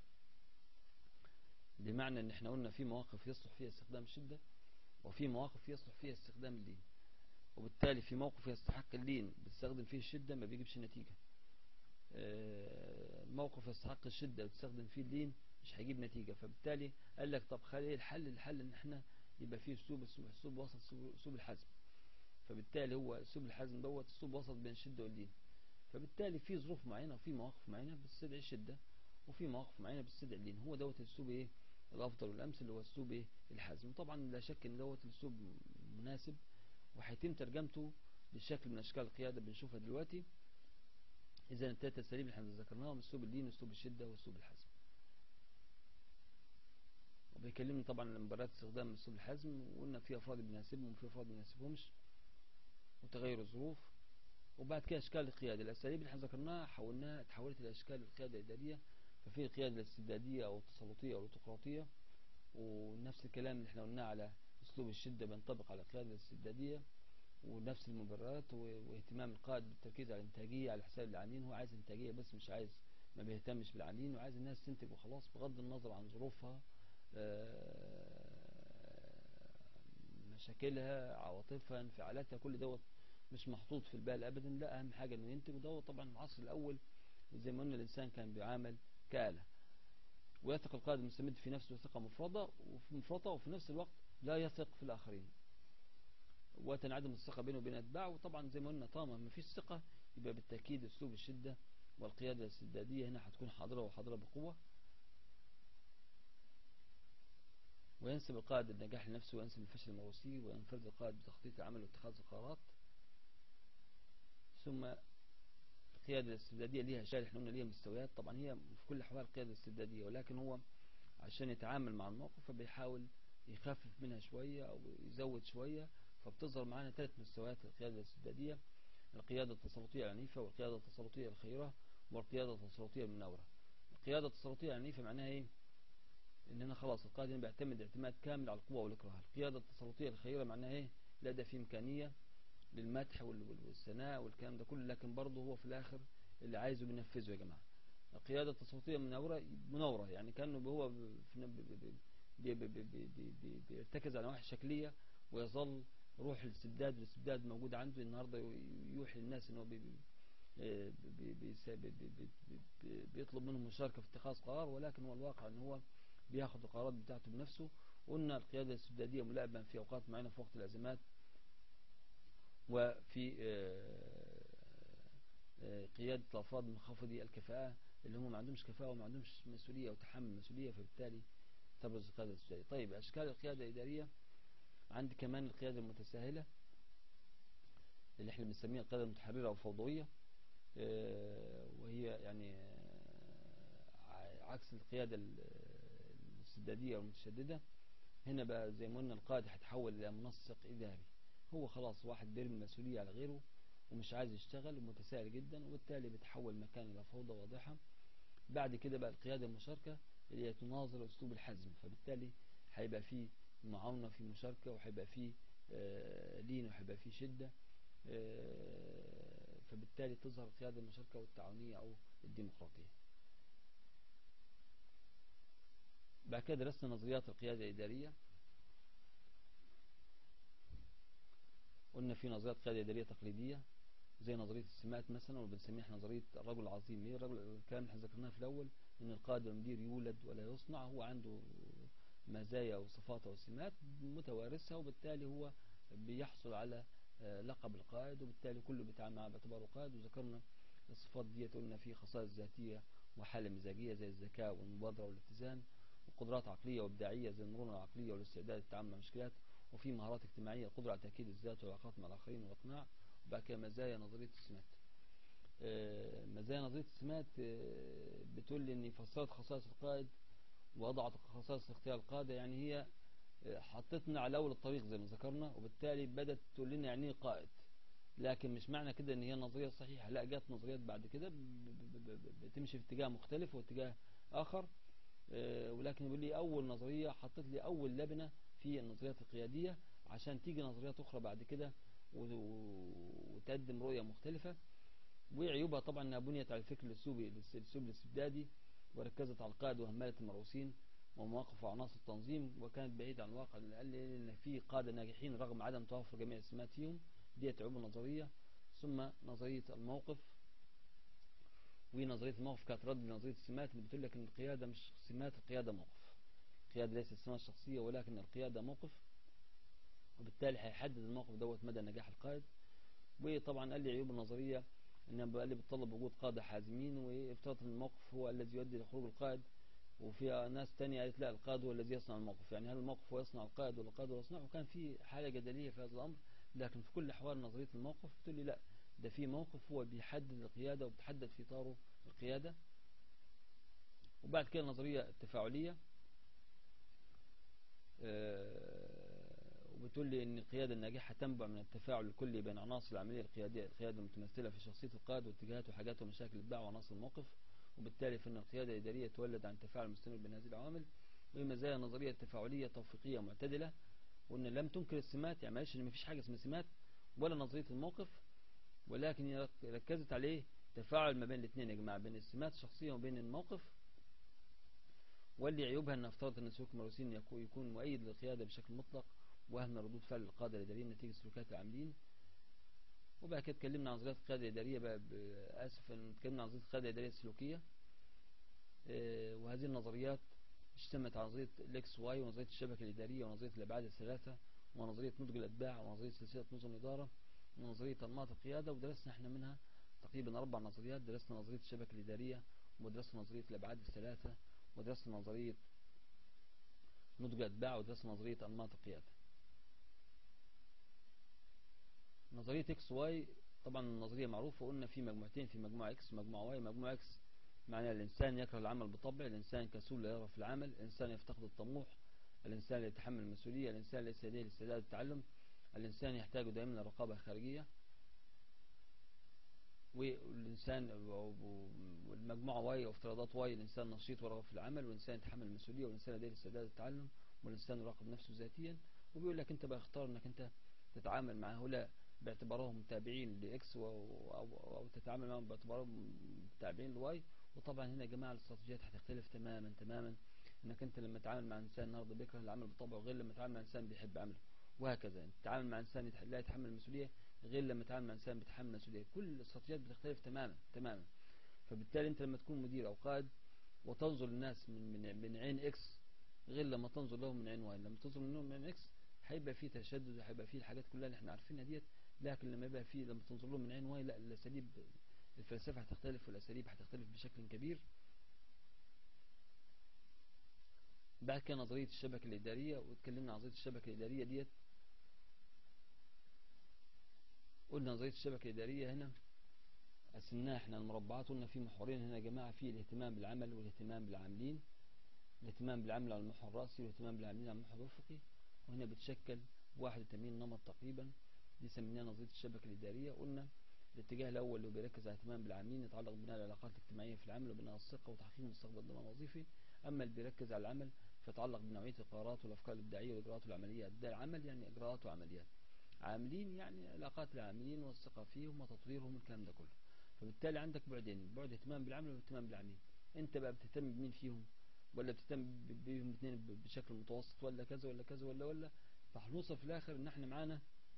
بمعنى ان احنا قلنا في مواقف يصلح فيها استخدام الشده وفي مواقف يصلح فيها استخدام اللين وبالتالي في موقف يستحق اللين بتستخدم فيه الشدة ما بيجيبش نتيجة موقف يستحق الشدة بتستخدم فيه اللين مش هيجيب نتيجة فبالتالي قال لك طب خلي الحل الحل ان احنا يبقى فيه اسلوب اسلوب وسط اسلوب الحزم فبالتالي هو اسلوب الحزم دوت اسلوب وسط بين الشدة واللين فبالتالي في ظروف معينة وفي مواقف معينة بتستدعي الشدة وفي مواقف معينة بتستدعي اللين هو دوت الاسلوب ايه الافضل والامثل اللي هو اسلوب ايه الحزم طبعا لا شك ان دوت الاسلوب مناسب وهيتم ترجمته لشكل من اشكال القياده بنشوفها دلوقتي اذا الثلاث اساليب اللي احنا ذكرناهم اسلوب اللين واسلوب الشده واسلوب الحزم وبيكلمني طبعا عن مباريات استخدام اسلوب الحزم وقلنا في افراد بيناسبهم وفي افراد ما بيناسبهمش وتغير الظروف وبعد كده اشكال القياده الاساليب اللي احنا ذكرناها حولناها تحولت الى اشكال القياده الاداريه ففي القيادة الاستبدادية أو التسلطية أو الاوتقراطية ونفس الكلام اللي احنا قلناه على أسلوب الشدة بينطبق على القيادة الاستبدادية ونفس المبررات واهتمام القائد بالتركيز على الإنتاجية على حساب العاملين هو عايز إنتاجية بس مش عايز ما بيهتمش بالعاملين وعايز الناس تنتج وخلاص بغض النظر عن ظروفها مشاكلها عواطفها انفعالاتها كل دوت مش محطوط في البال ابدا لا اهم حاجه انه ينتج ودوت طبعا العصر الاول زي ما قلنا الانسان كان بيعامل كآلة ويثق القائد المستمد في نفسه ثقة مفرطة وفي مفرطة وفي نفس الوقت لا يثق في الآخرين وتنعدم الثقة بينه وبين أتباعه وطبعا زي ما قلنا طالما ما فيش ثقة يبقى بالتأكيد أسلوب الشدة والقيادة الاستبدادية هنا هتكون حاضرة وحاضرة بقوة وينسب القائد النجاح لنفسه وينسب الفشل الموروثي وينفرد القائد بتخطيط العمل واتخاذ القرارات ثم القيادة الاستبدادية ليها شارح احنا قلنا ليها مستويات طبعا هي في كل الأحوال قيادة استبدادية ولكن هو عشان يتعامل مع الموقف فبيحاول يخفف منها شوية أو يزود شوية فبتظهر معانا ثلاث مستويات القيادة الاستبدادية القيادة التسلطية العنيفة والقيادة التسلطية الخيرة والقيادة التسلطية المناورة القيادة التسلطية العنيفة معناها ايه ان انا خلاص القائد هنا بيعتمد اعتماد كامل على القوة والاكراه القيادة التسلطية الخيرة معناها ايه لا ده في امكانية للمدح والثناء والكلام ده كله لكن برضه هو في الاخر اللي عايزه بينفذه يا جماعة القيادة التسلطية مناورة مناورة يعني كانه هو بيرتكز على نواحي شكلية ويظل روح الاستبداد والاستبداد موجود عنده النهارده يوحي للناس ان هو بيطلب منهم المشاركة في اتخاذ قرار ولكن هو الواقع ان هو بياخد القرارات بتاعته بنفسه قلنا القيادة الاستبدادية ملائمة في اوقات معينة في وقت الازمات وفي قيادة الافراد منخفضي الكفاءة اللي هم ما عندهمش كفاءة وما عندهمش مسؤولية او تحمل مسؤولية فبالتالي تبرز القيادة الاستبدادية طيب اشكال القيادة الادارية عندي كمان القيادة المتساهلة اللي احنا بنسميها القيادة المتحررة او فوضوية وهي يعني عكس القيادة الاستبدادية والمتشددة هنا بقى زي ما قلنا القائد هيتحول الى منسق اداري هو خلاص واحد بيرمي المسؤولية على غيره ومش عايز يشتغل ومتساهل جدا وبالتالي بيتحول مكان الى فوضى واضحة بعد كده بقى القيادة المشاركة اللي هي تناظر اسلوب الحزم فبالتالي هيبقى فيه معاونة في مشاركة وهيبقى فيه لين وهيبقى فيه شدة فبالتالي تظهر القيادة المشاركة والتعاونية أو الديمقراطية بعد كده درسنا نظريات القيادة الإدارية قلنا في نظريات قيادة إدارية تقليدية زي نظرية السمات مثلا وبنسميها نظرية الرجل العظيم ليه الرجل الكلام اللي ذكرناه في الأول إن القائد والمدير يولد ولا يصنع هو عنده مزايا وصفات وسمات متوارثة وبالتالي هو بيحصل على لقب القائد وبالتالي كله بيتعامل معه باعتباره قائد وذكرنا الصفات دي قلنا في خصائص ذاتية وحالة مزاجية زي الذكاء والمبادرة والاتزان وقدرات عقلية وابداعية زي المرونة العقلية والاستعداد للتعامل مع المشكلات وفي مهارات اجتماعية القدرة على تأكيد الذات والعلاقات مع الآخرين والإقناع وبعد كده مزايا نظرية السمات مزايا نظرية السمات بتقول لي ان فسرت خصائص القائد ووضعت خصائص اختيار القادة يعني هي حطتنا على اول الطريق زي ما ذكرنا وبالتالي بدأت تقول لنا يعني ايه قائد لكن مش معنى كده ان هي نظرية صحيحة لا جات نظريات بعد كده بتمشي في اتجاه مختلف واتجاه اخر ولكن يقول لي اول نظرية حطت لي اول لبنة في النظريات القيادية عشان تيجي نظريات اخرى بعد كده وتقدم رؤية مختلفة وعيوبها طبعا انها بنيت على الفكر الاسلوبي الاسلوب الاستبدادي وركزت على القائد وهمالة المرؤوسين ومواقف وعناصر التنظيم وكانت بعيدة عن الواقع اللي قال لي ان في قادة ناجحين رغم عدم توافر جميع السمات فيهم ديت عيوب النظرية ثم نظرية الموقف ونظرية الموقف كانت رد لنظرية السمات اللي بتقول لك ان القيادة مش سمات القيادة موقف القيادة ليست سمات شخصية ولكن القيادة موقف وبالتالي هيحدد الموقف دوت مدى نجاح القائد وطبعا قال لي عيوب النظرية انها قال لي بتطلب وجود قادة حازمين وافترضت ان الموقف هو الذي يؤدي لخروج القائد وفي ناس تانية قالت لا القائد هو الذي يصنع الموقف يعني هل الموقف هو يصنع القائد ولا القائد هو يصنع وكان في حالة جدلية في هذا الأمر لكن في كل أحوال نظرية الموقف بتقول لي لا ده في موقف هو بيحدد القيادة وبتحدد في إطاره القيادة وبعد كده النظرية التفاعلية وبتقول لي ان القيادة الناجحة تنبع من التفاعل الكلي بين عناصر العملية القيادية القيادة المتمثلة في شخصية القائد واتجاهاته وحاجاته ومشاكل الدعوة وعناصر الموقف وبالتالي فإن القيادة الإدارية تولد عن تفاعل مستمر بين هذه العوامل ومزايا نظرية تفاعلية توفيقية معتدلة وإن لم تنكر السمات يعني معلش إن مفيش حاجة اسمها سمات ولا نظرية الموقف ولكن ركزت عليه تفاعل ما بين الاثنين يا جماعة بين السمات الشخصية وبين الموقف واللي عيوبها أن افترضت أن سلوك المرؤوسين يكون مؤيد للقيادة بشكل مطلق وهم ردود فعل القادة الإداريين نتيجة سلوكات العاملين وبعد كده اتكلمنا عن نظريات القيادة الإدارية بقى آسف اتكلمنا عن نظرية القيادة الإدارية السلوكية اه وهذه النظريات اشتمت على نظرية الإكس واي ونظرية الشبكة الإدارية ونظرية الأبعاد الثلاثة ونظرية نضج الأتباع ونظرية سلسلة نظم الإدارة ونظرية أنماط القيادة ودرسنا احنا منها تقريبا أربع نظريات درسنا نظرية الشبكة الإدارية ودرسنا نظرية الأبعاد الثلاثة ودرسنا نظرية نضج الأتباع ودرسنا نظرية أنماط القيادة نظرية اكس واي طبعا النظرية معروفة قلنا في مجموعتين في مجموعة اكس مجموعة واي مجموعة اكس معنى الإنسان يكره العمل بطبع الإنسان كسول لا يرغب في العمل الإنسان يفتقد الطموح الإنسان يتحمل المسؤولية الإنسان ليس لديه الاستعداد للتعلم الإنسان يحتاج دائما لرقابة خارجية والإنسان والمجموعة واي وافتراضات واي الإنسان نشيط ورغب في العمل والإنسان يتحمل المسؤولية والإنسان لديه الاستعداد للتعلم والإنسان يراقب نفسه ذاتيا وبيقول لك أنت بقى اختار أنك أنت تتعامل مع هؤلاء باعتبارهم تابعين لإكس أو, أو, أو تتعامل معهم باعتبارهم تابعين لواي وطبعا هنا يا جماعة الاستراتيجيات هتختلف تماما تماما انك انت لما تتعامل مع انسان النهارده بيكره العمل بطبعه غير لما تتعامل مع انسان بيحب عمله وهكذا انت تتعامل مع انسان لا يتحمل المسؤوليه غير لما تتعامل مع انسان بيتحمل المسؤوليه كل الاستراتيجيات بتختلف تماما تماما فبالتالي انت لما تكون مدير او قائد وتنظر للناس من من من عين اكس غير لما تنظر لهم من عين واي لما تنظر منهم من عين اكس هيبقى فيه تشدد وهيبقى فيه الحاجات كلها اللي احنا عارفينها ديت لكن لما يبقى فيه لما تنظر لهم من عين واي لا الاساليب الفلسفه هتختلف والاساليب هتختلف بشكل كبير بعد كده نظرية الشبكة الإدارية واتكلمنا عن نظرية الشبكة الإدارية ديت قلنا نظرية الشبكة الإدارية هنا قسمناها احنا المربعات قلنا في محورين هنا يا جماعة في الاهتمام بالعمل والاهتمام بالعاملين الاهتمام بالعمل على المحور الرأسي والاهتمام بالعاملين على المحور الأفقي وهنا بتشكل 81 نمط تقريبا دي سميناها نظرية الشبكة الإدارية قلنا الاتجاه الأول اللي بيركز على الاهتمام بالعاملين يتعلق ببناء العلاقات الاجتماعية في العمل وبناء الثقة وتحقيق مستقبل الضمان الوظيفي أما اللي بيركز على العمل فيتعلق بنوعية القرارات والأفكار الإبداعية والإجراءات والعمليات ده العمل يعني إجراءات وعمليات عاملين يعني علاقات العاملين والثقة فيهم وتطويرهم الكلام ده كله فبالتالي عندك بعدين بعد اهتمام بالعمل واهتمام بالعاملين انت بقى بتهتم بمين فيهم ولا بتهتم بيهم الاثنين بشكل متوسط ولا كذا ولا كذا ولا ولا فهنوصل في الاخر ان احنا معانا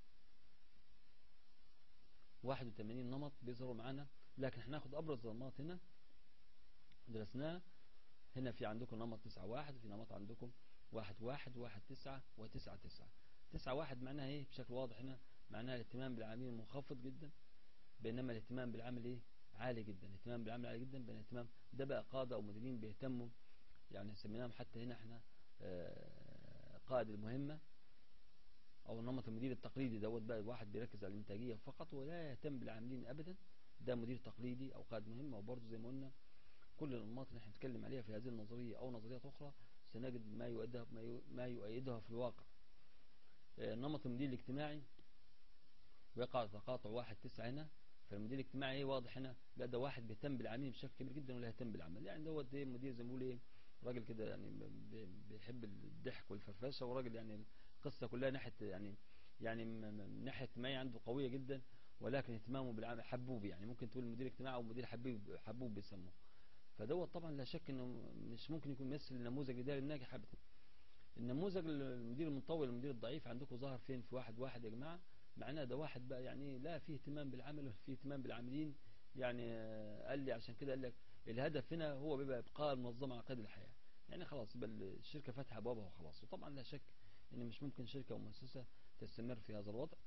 81 نمط بيظهروا معانا لكن هناخد ابرز الانماط هنا درسناها هنا في عندكم نمط تسعة واحد في نمط عندكم واحد واحد واحد تسعة وتسعة تسعة تسعة واحد معناها ايه بشكل واضح هنا معناها الاهتمام بالعاملين منخفض جدا بينما الاهتمام بالعمل ايه عالي جدا الاهتمام بالعمل عالي جدا بين الاهتمام ده بقى قادة او مديرين بيهتموا يعني سميناهم حتى هنا احنا قائد المهمة او النمط المدير التقليدي دوت بقى واحد بيركز على الانتاجية فقط ولا يهتم بالعاملين ابدا ده مدير تقليدي او قائد مهمة وبرضه زي ما قلنا كل الانماط اللي احنا بنتكلم عليها في هذه النظرية او نظريات اخرى سنجد ما يؤيدها ما يؤيدها في الواقع النمط المدير الاجتماعي ويقع تقاطع واحد تسعة هنا فالمدير الاجتماعي ايه واضح هنا لا ده واحد بيهتم بالعاملين بشكل كبير جدا ولا يهتم بالعمل يعني دوت ايه مدير زي ما بيقول ايه راجل كده يعني بيحب الضحك والفرفشه وراجل يعني القصه كلها ناحيه يعني يعني ناحيه ما عنده قويه جدا ولكن اهتمامه بالعمل حبوب يعني ممكن تقول مدير اجتماعي او مدير حبوب حبوب بيسموه فدوت طبعا لا شك انه مش ممكن يكون مثل النموذج الاداري الناجح ابدا النموذج المدير المطول والمدير الضعيف عندكم ظهر فين في واحد واحد يا جماعه معناه ده واحد بقى يعني لا فيه اهتمام بالعمل ولا فيه اهتمام بالعاملين يعني قال لي عشان كده قال لك الهدف هنا هو بيبقى ابقاء المنظمه على قيد الحياه يعني خلاص يبقى الشركه فاتحه ابوابها وخلاص وطبعا لا شك ان مش ممكن شركه ومؤسسه تستمر في هذا الوضع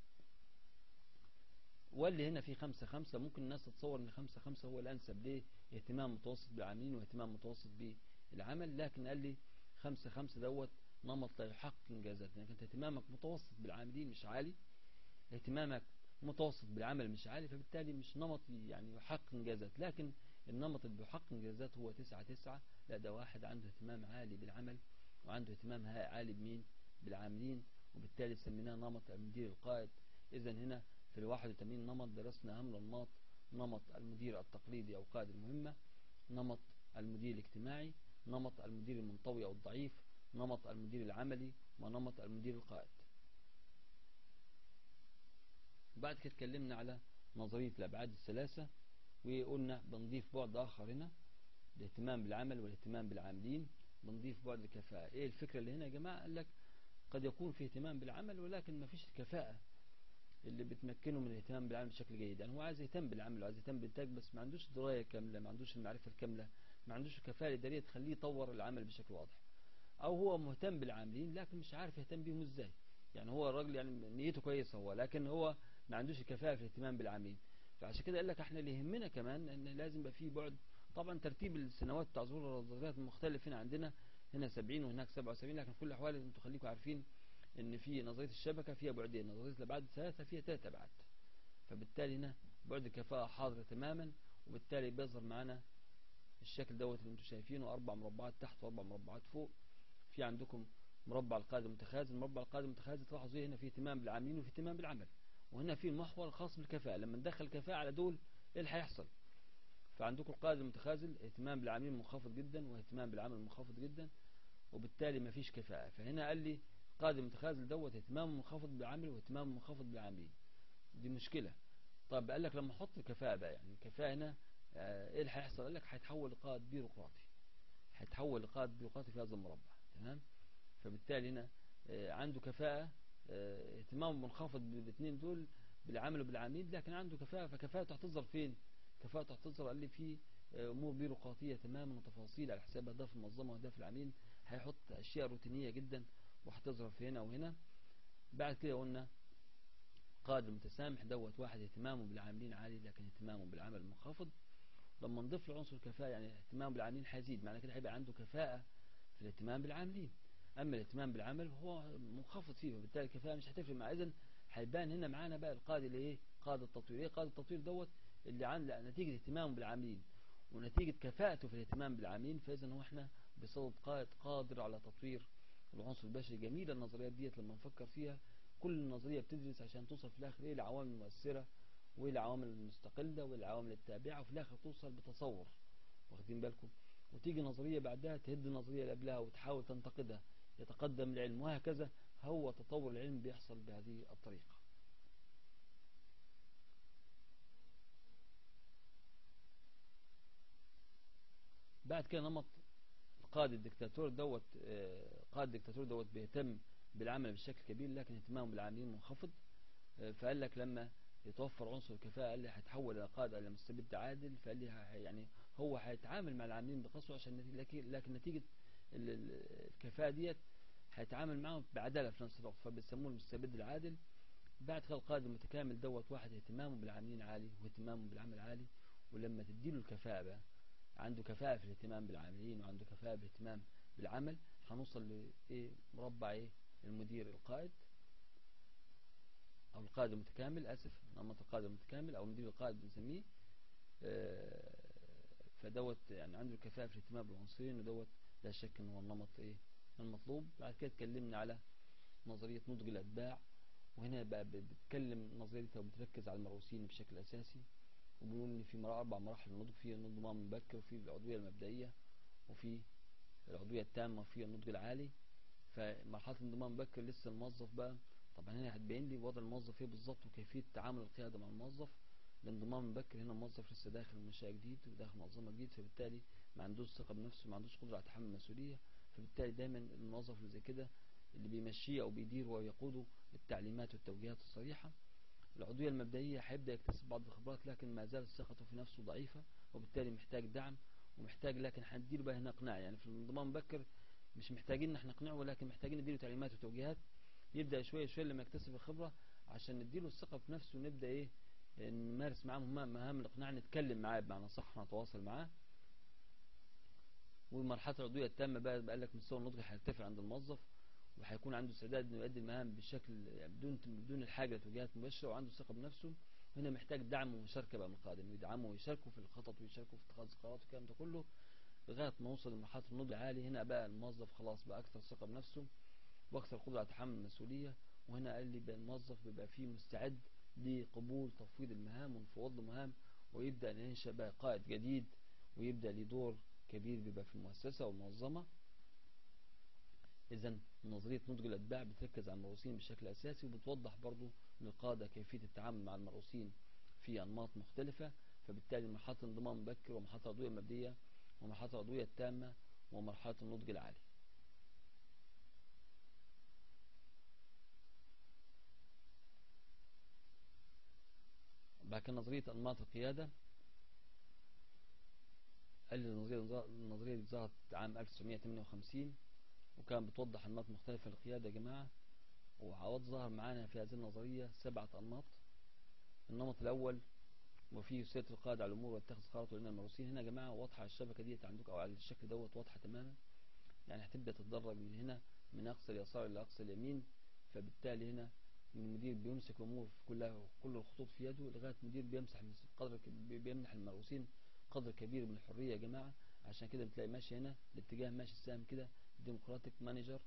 واللي هنا في خمسة خمسة ممكن الناس تتصور ان خمسة خمسة هو الانسب ليه اهتمام متوسط بالعاملين واهتمام متوسط بالعمل لكن قال لي خمسة خمسة دوت نمط لا يحقق انجازات لانك انت اهتمامك متوسط بالعاملين مش عالي اهتمامك متوسط بالعمل مش عالي فبالتالي مش نمط يعني يحقق انجازات لكن النمط اللي بيحقق انجازات هو تسعة تسعة لا ده واحد عنده اهتمام عالي بالعمل وعنده اهتمام عالي بمين بالعاملين وبالتالي سميناه نمط المدير القائد اذا هنا في ال 81 نمط درسنا اهم الانماط نمط المدير التقليدي او قائد المهمة نمط المدير الاجتماعي نمط المدير المنطوي او الضعيف نمط المدير العملي ونمط المدير القائد بعد كده اتكلمنا على نظرية الأبعاد الثلاثة وقلنا بنضيف بعد آخر هنا الاهتمام بالعمل والاهتمام بالعاملين بنضيف بعد الكفاءة ايه الفكرة اللي هنا يا جماعة قال لك قد يكون في اهتمام بالعمل ولكن ما فيش الكفاءة اللي بتمكنه من الاهتمام بالعمل بشكل جيد يعني هو عايز يهتم بالعمل وعايز يهتم بالإنتاج بس ما عندوش دراية كاملة ما عندوش المعرفة الكاملة ما عندوش الكفاءة الإدارية تخليه يطور العمل بشكل واضح أو هو مهتم بالعاملين لكن مش عارف يهتم بيهم ازاي يعني هو الراجل يعني نيته كويسة هو لكن هو ما عندوش كفاءة في الاهتمام بالعاملين فعشان كده قال لك احنا اللي يهمنا كمان ان لازم يبقى فيه بعد طبعا ترتيب السنوات بتاع ظهور الوظيفات مختلف هنا عندنا هنا 70 وهناك 77 لكن في كل الاحوال انتوا خليكم عارفين ان في نظريه الشبكه فيها بعدين نظريه الابعاد ثلاثه فيها ثلاث ابعاد فبالتالي هنا بعد الكفاءه حاضر تماما وبالتالي بيظهر معانا الشكل دوت اللي انتم شايفينه اربع مربعات تحت واربع مربعات فوق في عندكم مربع القائد المتخاذل مربع القائد المتخاذل تلاحظوا هنا في اهتمام بالعاملين وفي اهتمام بالعمل وهنا في المحور الخاص بالكفاءه لما ندخل الكفاءه على دول ايه اللي هيحصل فعندكم القائد المتخاذل اهتمام بالعاملين منخفض جدا واهتمام بالعمل منخفض جدا وبالتالي ما فيش كفاءة فهنا قال لي قائد المتخاذل دوت اهتمام منخفض بالعمل واهتمام منخفض بالعاملين دي مشكلة طب قال لك لما احط الكفاءة بقى يعني الكفاءة هنا آه، ايه اللي هيحصل قال لك هيتحول لقائد بيروقراطي هيتحول لقائد بيروقراطي في هذا المربع تمام فبالتالي هنا آه، عنده كفاءة آه، اهتمام منخفض بالاثنين دول بالعمل وبالعميل لكن عنده كفاءة فكفاءته هتظهر فين كفاءته هتظهر قال لي في امور بيروقراطيه تماما وتفاصيل على حساب اهداف المنظمه واهداف العميل هيحط اشياء روتينيه جدا وهتظهر في هنا وهنا بعد كده قلنا قائد المتسامح دوت واحد اهتمامه بالعاملين عالي لكن اهتمامه بالعمل منخفض لما نضيف له عنصر الكفاءه يعني اهتمام بالعاملين هيزيد معنى كده هيبقى عنده كفاءه في الاهتمام بالعاملين اما الاهتمام بالعمل هو منخفض فيه وبالتالي الكفاءه مش هتفرق معاه اذا هيبان هنا معانا بقى القائد اللي ايه قائد التطوير ايه قائد التطوير دوت اللي عن نتيجه اهتمامه بالعاملين ونتيجة كفاءته في الاهتمام بالعاملين فإذا هو احنا بصوت قائد قادر على تطوير العنصر البشري جميلة النظريات ديت لما نفكر فيها كل نظرية بتدرس عشان توصل في الآخر إيه العوامل المؤثرة وإيه العوامل المستقلة وإيه العوامل التابعة وفي الآخر توصل بتصور واخدين بالكم وتيجي نظرية بعدها تهد النظرية اللي قبلها وتحاول تنتقدها يتقدم العلم وهكذا هو تطور العلم بيحصل بهذه الطريقة بعد كده نمط قائد الدكتاتور دوت آه، قائد الدكتاتور دوت بيهتم بالعمل بشكل كبير لكن اهتمامه بالعاملين منخفض آه، فقال لك لما يتوفر عنصر الكفاءة قال لي هيتحول إلى قائد إلى مستبد عادل فقال لي يعني هو هيتعامل مع العاملين بقسوة عشان لكن, لكن نتيجة الكفاءة ديت هيتعامل معهم بعدالة في نفس الوقت فبيسموه المستبد العادل بعد كده القائد المتكامل دوت واحد اهتمامه بالعاملين عالي واهتمامه بالعمل عالي ولما تديله الكفاءة بقى عنده كفاءة في الاهتمام بالعاملين وعنده كفاءة بالاهتمام بالعمل هنوصل لايه مربع ايه المدير القائد او القائد المتكامل اسف نمط القائد المتكامل او المدير القائد بنسميه آه، فدوت يعني عنده كفاءة في الاهتمام بالعنصرين ودوت لا شك ان هو النمط ايه المطلوب بعد كده اتكلمنا على نظرية نضج الاتباع وهنا بقى بتتكلم نظريتها وبتركز على المروسين بشكل اساسي وبيقول ان في اربع مراحل النضج في النضج مبكر وفي العضويه المبدئيه وفي العضويه التامه وفي النضج العالي فمرحله الانضمام مبكر لسه الموظف بقى طبعا هنا هتبين لي وضع الموظف ايه بالظبط وكيفيه تعامل القياده مع الموظف الانضمام المبكر هنا الموظف لسه داخل منشاه جديد وداخل منظمه جديد فبالتالي ما عندوش ثقه بنفسه ما عندوش قدره على تحمل المسؤوليه فبالتالي دايما الموظف اللي زي كده اللي بيمشيه او بيديره ويقوده التعليمات والتوجيهات الصريحه العضوية المبدئية هيبدأ يكتسب بعض الخبرات لكن ما زالت ثقته في نفسه ضعيفة وبالتالي محتاج دعم ومحتاج لكن هنديله بقى هنا اقناع يعني في الانضمام المبكر مش محتاجين ان احنا نقنعه ولكن محتاجين نديله تعليمات وتوجيهات يبدأ شوية شوية لما يكتسب الخبرة عشان نديله الثقة في نفسه ونبدأ ايه نمارس معاه مهام الاقناع نتكلم معاه بمعنى صح نتواصل معاه ومرحلة العضوية التامة بقى بقى لك مستوى النضج هيرتفع عند الموظف وهيكون عنده استعداد انه يؤدي المهام بشكل يعني بدون بدون الحاجه لتوجيهات مباشره وعنده ثقه بنفسه هنا محتاج دعم ومشاركه بقى من القائد انه يدعمه ويشاركوا في الخطط ويشاركوا في اتخاذ القرارات والكلام ده كله لغايه ما نوصل لمرحله النضج عالي هنا بقى الموظف خلاص بقى اكثر ثقه بنفسه واكثر قدره على تحمل المسؤوليه وهنا قال لي بقى الموظف بيبقى فيه مستعد لقبول تفويض المهام وانفوض له مهام ويبدا ينشا بقى قائد جديد ويبدا له دور كبير بيبقى في المؤسسه والمنظمه إذا نظرية نضج الأتباع بتركز على المرؤوسين بشكل أساسي وبتوضح برضو للقادة كيفية التعامل مع المرؤوسين في أنماط مختلفة فبالتالي مرحلة الانضمام المبكر ومرحلة العضوية المبدئية ومرحلة العضوية التامة ومرحلة النضج العالي بعد كده نظرية أنماط القيادة قال النظرية النظرية دي ظهرت عام 1958 وكان بتوضح أنماط مختلفة للقيادة يا جماعة وعوض ظهر معانا في هذه النظرية سبعة أنماط النمط الأول وفيه سيطر القائد على الأمور واتخذ قرارات لنا المرسين هنا يا جماعة واضحة الشبكة ديت عندكم أو على الشكل دوت واضحة تماما يعني هتبدأ تتدرج من هنا من أقصى اليسار إلى أقصى اليمين فبالتالي هنا المدير بيمسك الأمور في كلها كل الخطوط في يده لغاية المدير بيمسح قدر بيمنح المرؤوسين قدر كبير من الحرية يا جماعة عشان كده بتلاقي ماشي هنا الاتجاه ماشي السهم كده ديمقراطيك مانجر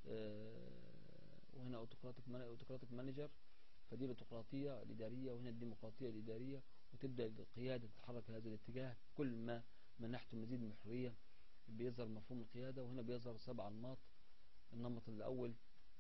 وهنا اوتوقراطيك مانجر فدي الاوتوقراطية الإدارية وهنا الديمقراطية الإدارية وتبدأ القيادة تتحرك في هذا الاتجاه كل ما منحته مزيد من الحرية بيظهر مفهوم القيادة وهنا بيظهر سبع أنماط النمط الأول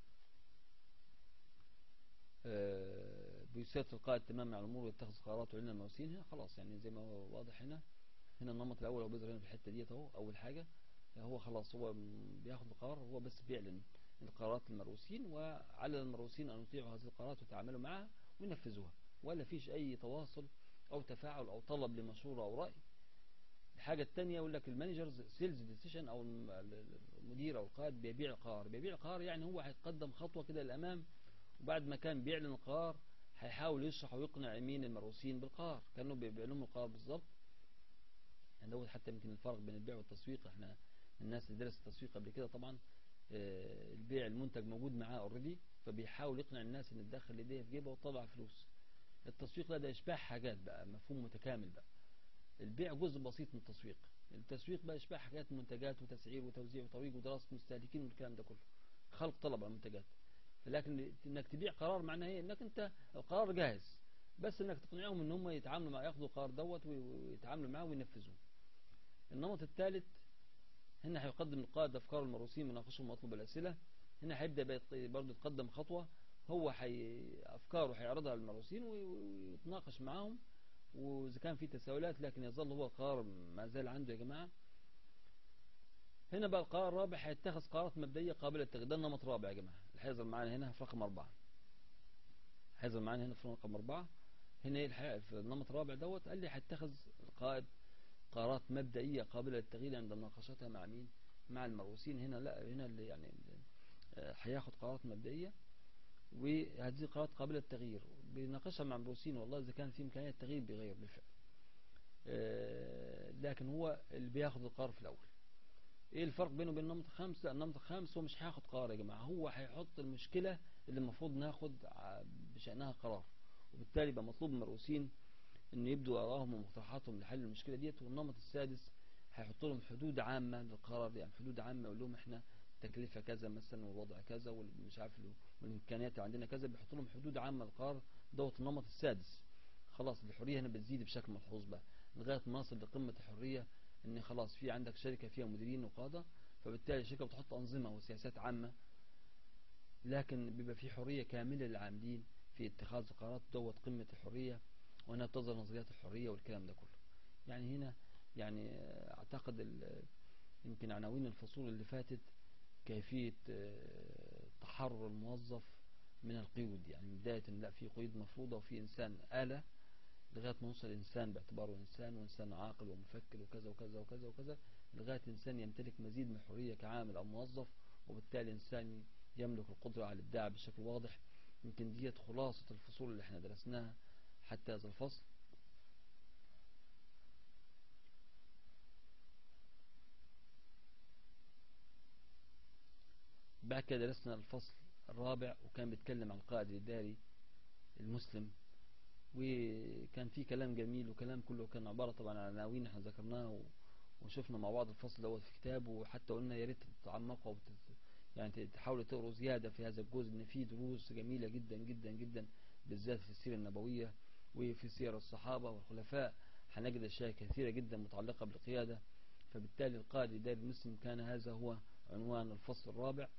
آه، بيسيطر القائد تماما على الأمور ويتخذ قرارات وعلنا المواسين هنا خلاص يعني زي ما هو واضح هنا هنا النمط الأول هو بيظهر هنا في الحتة ديت اهو أول حاجة هو خلاص هو بياخد القرار هو بس بيعلن القرارات للمرؤوسين وعلى المرؤوسين أن يطيعوا هذه القرارات ويتعاملوا معها وينفذوها ولا فيش أي تواصل أو تفاعل أو طلب لمشورة أو رأي الحاجة الثانية يقول لك المانجرز سيلز ديسيشن أو المدير أو القائد بيبيع القرار بيبيع القرار يعني هو هيتقدم خطوة كده للأمام وبعد ما كان بيعلن القرار هيحاول يشرح ويقنع مين المرؤوسين بالقرار كانوا بيبيع لهم القرار بالظبط يعني دوت حتى يمكن الفرق بين البيع والتسويق احنا الناس اللي درست التسويق قبل كده طبعا آه، البيع المنتج موجود معاه اوريدي فبيحاول يقنع الناس ان تدخل ايديه في جيبه وتطلع فلوس التسويق لا ده اشباح حاجات بقى مفهوم متكامل بقى البيع جزء بسيط من التسويق التسويق بقى اشباح حاجات منتجات وتسعير وتوزيع وترويج ودراسه مستهلكين والكلام ده كله خلق طلب على المنتجات لكن انك تبيع قرار معناه ايه انك انت القرار جاهز بس انك تقنعهم ان هم يتعاملوا مع ياخدوا القرار دوت ويتعاملوا معاه وينفذوه النمط الثالث هنا هيقدم القائد افكار المرؤوسين مناقشهم مطلوب الاسئله هنا هيبدا برضه يتقدم خطوه هو حي افكاره هيعرضها للمرؤوسين ويتناقش معاهم واذا كان في تساؤلات لكن يظل هو القرار ما زال عنده يا جماعه هنا بقى القرار الرابع هيتخذ قرارات مبدئيه قابله للتغيير ده النمط الرابع يا جماعه اللي هيظهر معانا هنا في رقم أربعة هيظهر معانا هنا في رقم أربعة هنا ايه في النمط الرابع دوت قال لي هيتخذ القائد قرارات مبدئية قابلة للتغيير عند مناقشتها مع مين مع المرؤوسين هنا لا هنا اللي يعني آه، هياخد قرارات مبدئية وهذه القرارات قابلة للتغيير بيناقشها مع المرؤوسين والله إذا كان في إمكانية التغيير بيغير بالفعل آه، لكن هو اللي بياخد القرار في الأول ايه الفرق بينه وبين النمط الخامس لا النمط الخامس هو مش هياخد قرار يا جماعة هو هيحط المشكلة اللي المفروض ناخد بشأنها قرار وبالتالي يبقى مطلوب من المرؤوسين ان يبدوا ارائهم ومقترحاتهم لحل المشكله ديت والنمط السادس هيحط لهم حدود عامه للقرار دي يعني حدود عامه يقول لهم احنا تكلفه كذا مثلا والوضع كذا والمش عارف والامكانيات عندنا كذا بيحط لهم حدود عامه للقرار دوت النمط السادس خلاص الحريه هنا بتزيد بشكل ملحوظ بقى لغايه ما نصل لقمه الحريه ان خلاص في عندك شركه فيها مديرين وقاده فبالتالي الشركه بتحط انظمه وسياسات عامه لكن بيبقى في حريه كامله للعاملين في اتخاذ القرارات دوت قمه الحريه وهنا تظهر نظريات الحرية والكلام ده كله يعني هنا يعني اعتقد يمكن عناوين الفصول اللي فاتت كيفية آه، تحرر الموظف من القيود يعني بداية لا في قيود مفروضة وفي إنسان آلة لغاية ما نوصل إنسان باعتباره إنسان وإنسان عاقل ومفكر وكذا وكذا وكذا وكذا لغاية إنسان يمتلك مزيد من الحرية كعامل أو موظف وبالتالي إنسان يملك القدرة على الإبداع بشكل واضح يمكن ديت خلاصة الفصول اللي احنا درسناها حتى هذا الفصل بعد كده درسنا الفصل الرابع وكان بيتكلم عن القائد الإداري المسلم وكان في كلام جميل وكلام كله كان عبارة طبعا عن عناوين احنا ذكرناها وشفنا مع بعض الفصل دوت في كتاب وحتى قلنا يا ريت تتعمقوا يعني تحاولوا تقروا زيادة في هذا الجزء ان في دروس جميلة جدا جدا جدا بالذات في السيرة النبوية وفي سير الصحابة والخلفاء هنجد أشياء كثيرة جدا متعلقة بالقيادة فبالتالي القائد الإداري المسلم كان هذا هو عنوان الفصل الرابع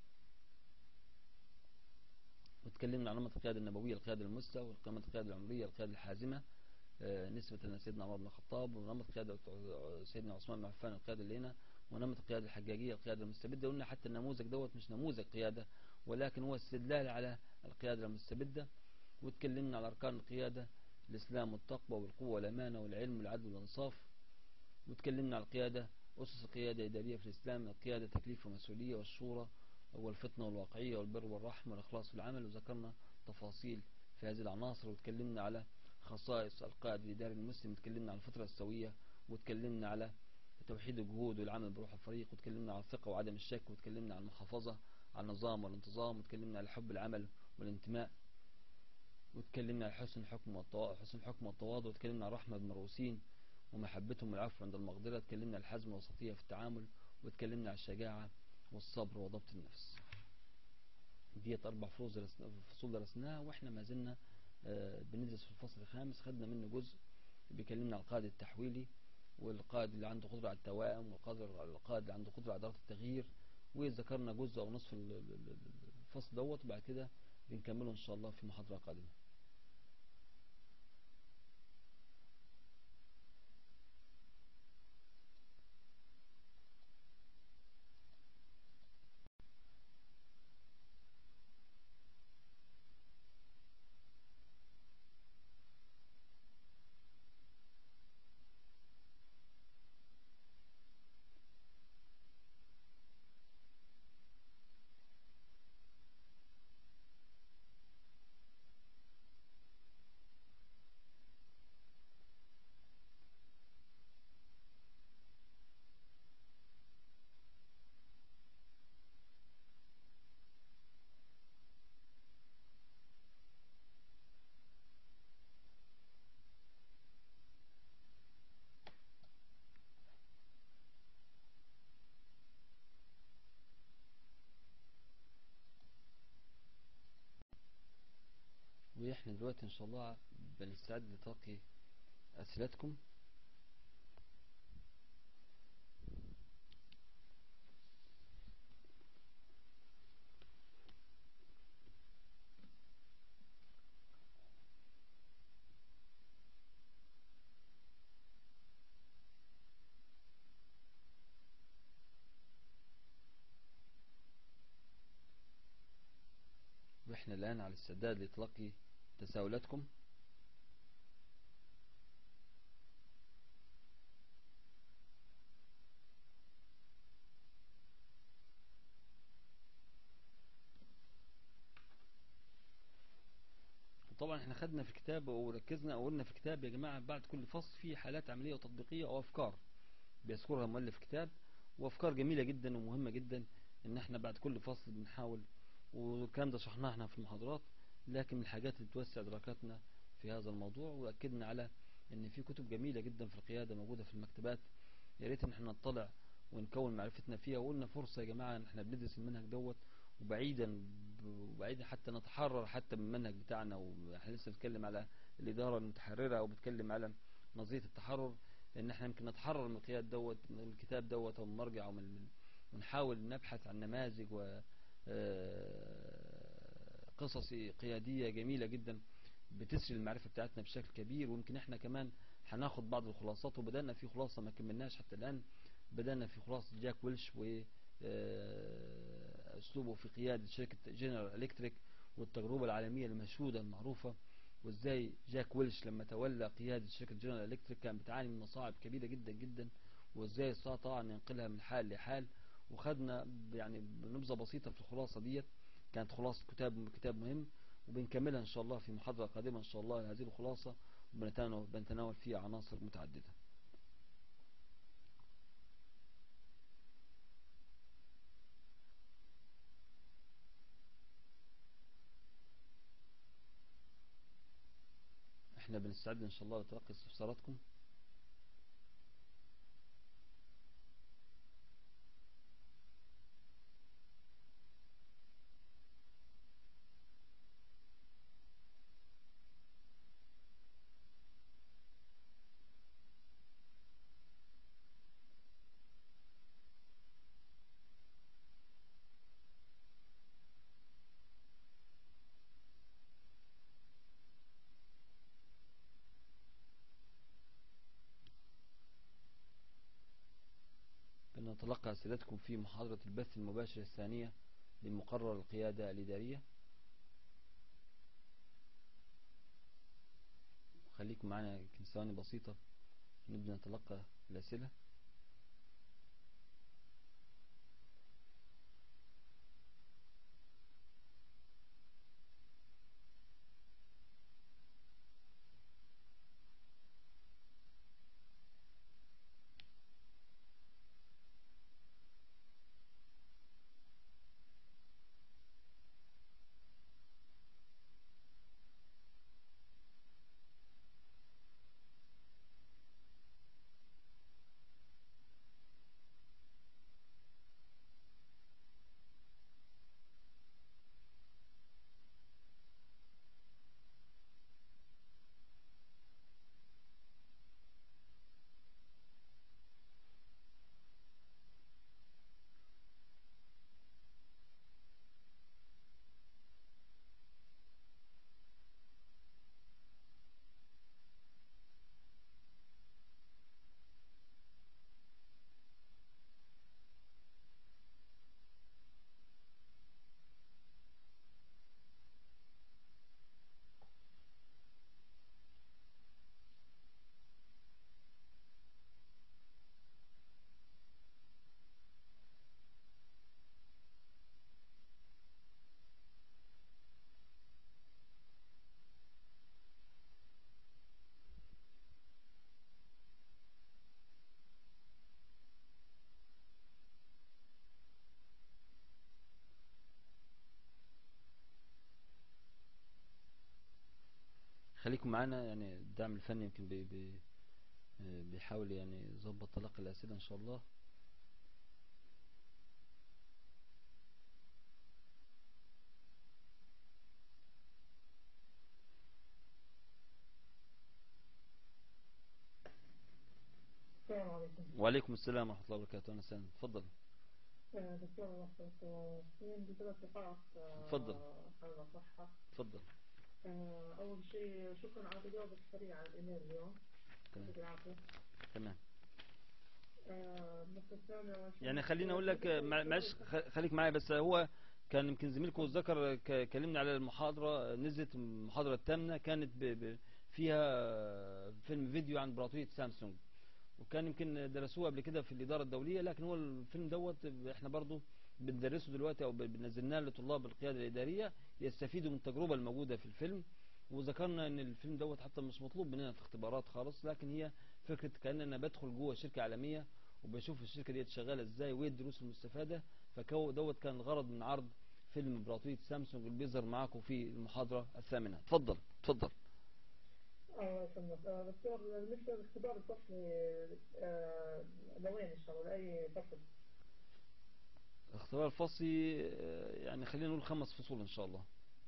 وتكلمنا عن نمط القيادة النبوية القيادة المستوى ونمط القيادة العمرية القيادة الحازمة آه، نسبة إلى سيدنا عمر بن الخطاب ونمط قيادة سيدنا عثمان بن عفان القيادة اللينة ونمط القيادة الحجاجية القيادة المستبدة قلنا حتى النموذج دوت مش نموذج قيادة ولكن هو استدلال على القيادة المستبدة واتكلمنا على أركان القيادة الإسلام والتقوى والقوة والأمانة والعلم والعدل والإنصاف واتكلمنا على القيادة أسس القيادة الإدارية في الإسلام القيادة تكليف ومسؤولية والشورى والفطنة والواقعية والبر والرحمة والإخلاص في العمل وذكرنا تفاصيل في هذه العناصر وتكلمنا على خصائص القائد الإداري المسلم وتكلمنا على الفطرة السوية وتكلمنا على توحيد الجهود والعمل بروح الفريق وتكلمنا على الثقة وعدم الشك وتكلمنا على المحافظة على النظام والانتظام وتكلمنا على حب العمل والانتماء وتكلمنا على حسن الحكم حسن الحكم والتواضع وتكلمنا على رحمة المروسين ومحبتهم والعفو عند المقدرة تكلمنا على الحزم والوسطية في التعامل وتكلمنا على الشجاعة والصبر وضبط النفس ديت أربع فصول درسناها وإحنا ما زلنا بندرس في الفصل الخامس خدنا منه جزء بيكلمنا على القائد التحويلي والقائد اللي عنده قدرة على التوائم والقائد اللي عنده قدرة على إدارة التغيير وذكرنا جزء أو نصف الفصل دوت وبعد كده بنكمله إن شاء الله في محاضرة قادمة واحنا دلوقتي ان شاء الله بنستعد لتلقي اسئلتكم واحنا الان على استعداد لتلقي تساؤلاتكم طبعا احنا خدنا في كتاب وركزنا وقلنا في كتاب يا جماعة بعد كل فصل فيه حالات عملية وتطبيقية او افكار بيذكرها مؤلف كتاب وافكار جميلة جدا ومهمة جدا ان احنا بعد كل فصل بنحاول والكلام ده شرحناه احنا في المحاضرات لكن من الحاجات اللي توسع ادراكاتنا في هذا الموضوع واكدنا على ان في كتب جميلة جدا في القيادة موجودة في المكتبات يا ريت ان احنا نطلع ونكون معرفتنا فيها وقلنا فرصة يا جماعة ان احنا بندرس المنهج دوت وبعيدا وبعيدا حتى نتحرر حتى من المنهج بتاعنا واحنا لسه بنتكلم على الإدارة المتحررة او بنتكلم على نظرية التحرر لان احنا يمكن نتحرر من القياد دوت من الكتاب دوت او من مرجع ومن ونحاول نبحث عن نماذج و قصص قيادية جميلة جدا بتسري المعرفة بتاعتنا بشكل كبير ويمكن احنا كمان هناخد بعض الخلاصات وبدأنا في خلاصة ما كملناش حتى الآن بدأنا في خلاصة جاك ويلش و اسلوبه في قيادة شركة جنرال الكتريك والتجربة العالمية المشهودة المعروفة وازاي جاك ويلش لما تولى قيادة شركة جنرال الكتريك كان بتعاني من مصاعب كبيرة جدا جدا وازاي استطاع ان ينقلها من حال لحال وخدنا يعني نبذة بسيطة في الخلاصة ديت كانت خلاصة كتاب كتاب مهم وبنكملها ان شاء الله في محاضرة قادمة ان شاء الله هذه الخلاصة وبنتناول فيها عناصر متعددة احنا بنستعد ان شاء الله لتلقي استفساراتكم نتلقى أسئلتكم في محاضرة البث المباشر الثانية لمقرر القيادة الإدارية خليكم معنا يمكن ثواني بسيطة نبدأ نتلقى الأسئلة خليكم معانا يعني الدعم الفني يمكن بي بي بيحاول يعني يظبط تلقي الأسئلة إن شاء الله السلام عليكم وعليكم السلام ورحمة الله وبركاته أنا سالم تفضل آه، دكتور وحدة في عندي ثلاث نقاط آه، تفضل. حابب أصحح تفضل آه، أول شيء شكرا على تجاوبك السريع على الإيميل اليوم تمام يعطيك العافية تمام آه، النقطة الثانية وش- يعني خليني اقول لك مع- معلش خ- خليك معايا بس هو كان يمكن زميلكم ذكر ك- كلمنا على المحاضرة نزلت المحاضرة الثامنة كانت ب- ب- فيها فيلم فيديو عن امبراطورية سامسونج وكان يمكن درسوه قبل كده في الإدارة الدولية لكن هو الفيلم دوت احنا برضو بندرسه دلوقتي او ب- بنزلناه لطلاب القيادة الإدارية يستفيدوا من التجربة الموجودة في الفيلم وذكرنا ان الفيلم دوت حتى مش مطلوب مننا في اختبارات خالص لكن هي فكرة كأن انا بدخل جوه شركة عالمية وبشوف الشركة دي شغالة ازاي وايه الدروس المستفادة فكو دوت كان الغرض من عرض فيلم امبراطورية سامسونج اللي بيظهر معاكم في المحاضرة الثامنة اتفضل اتفضل الله يسلمك آه، دكتور بالنسبة للاختبار الفصلي آه، لوين إن شاء الله لأي فصل؟ الاختبار الفصلي آه، يعني خلينا نقول خمس فصول ان شاء الله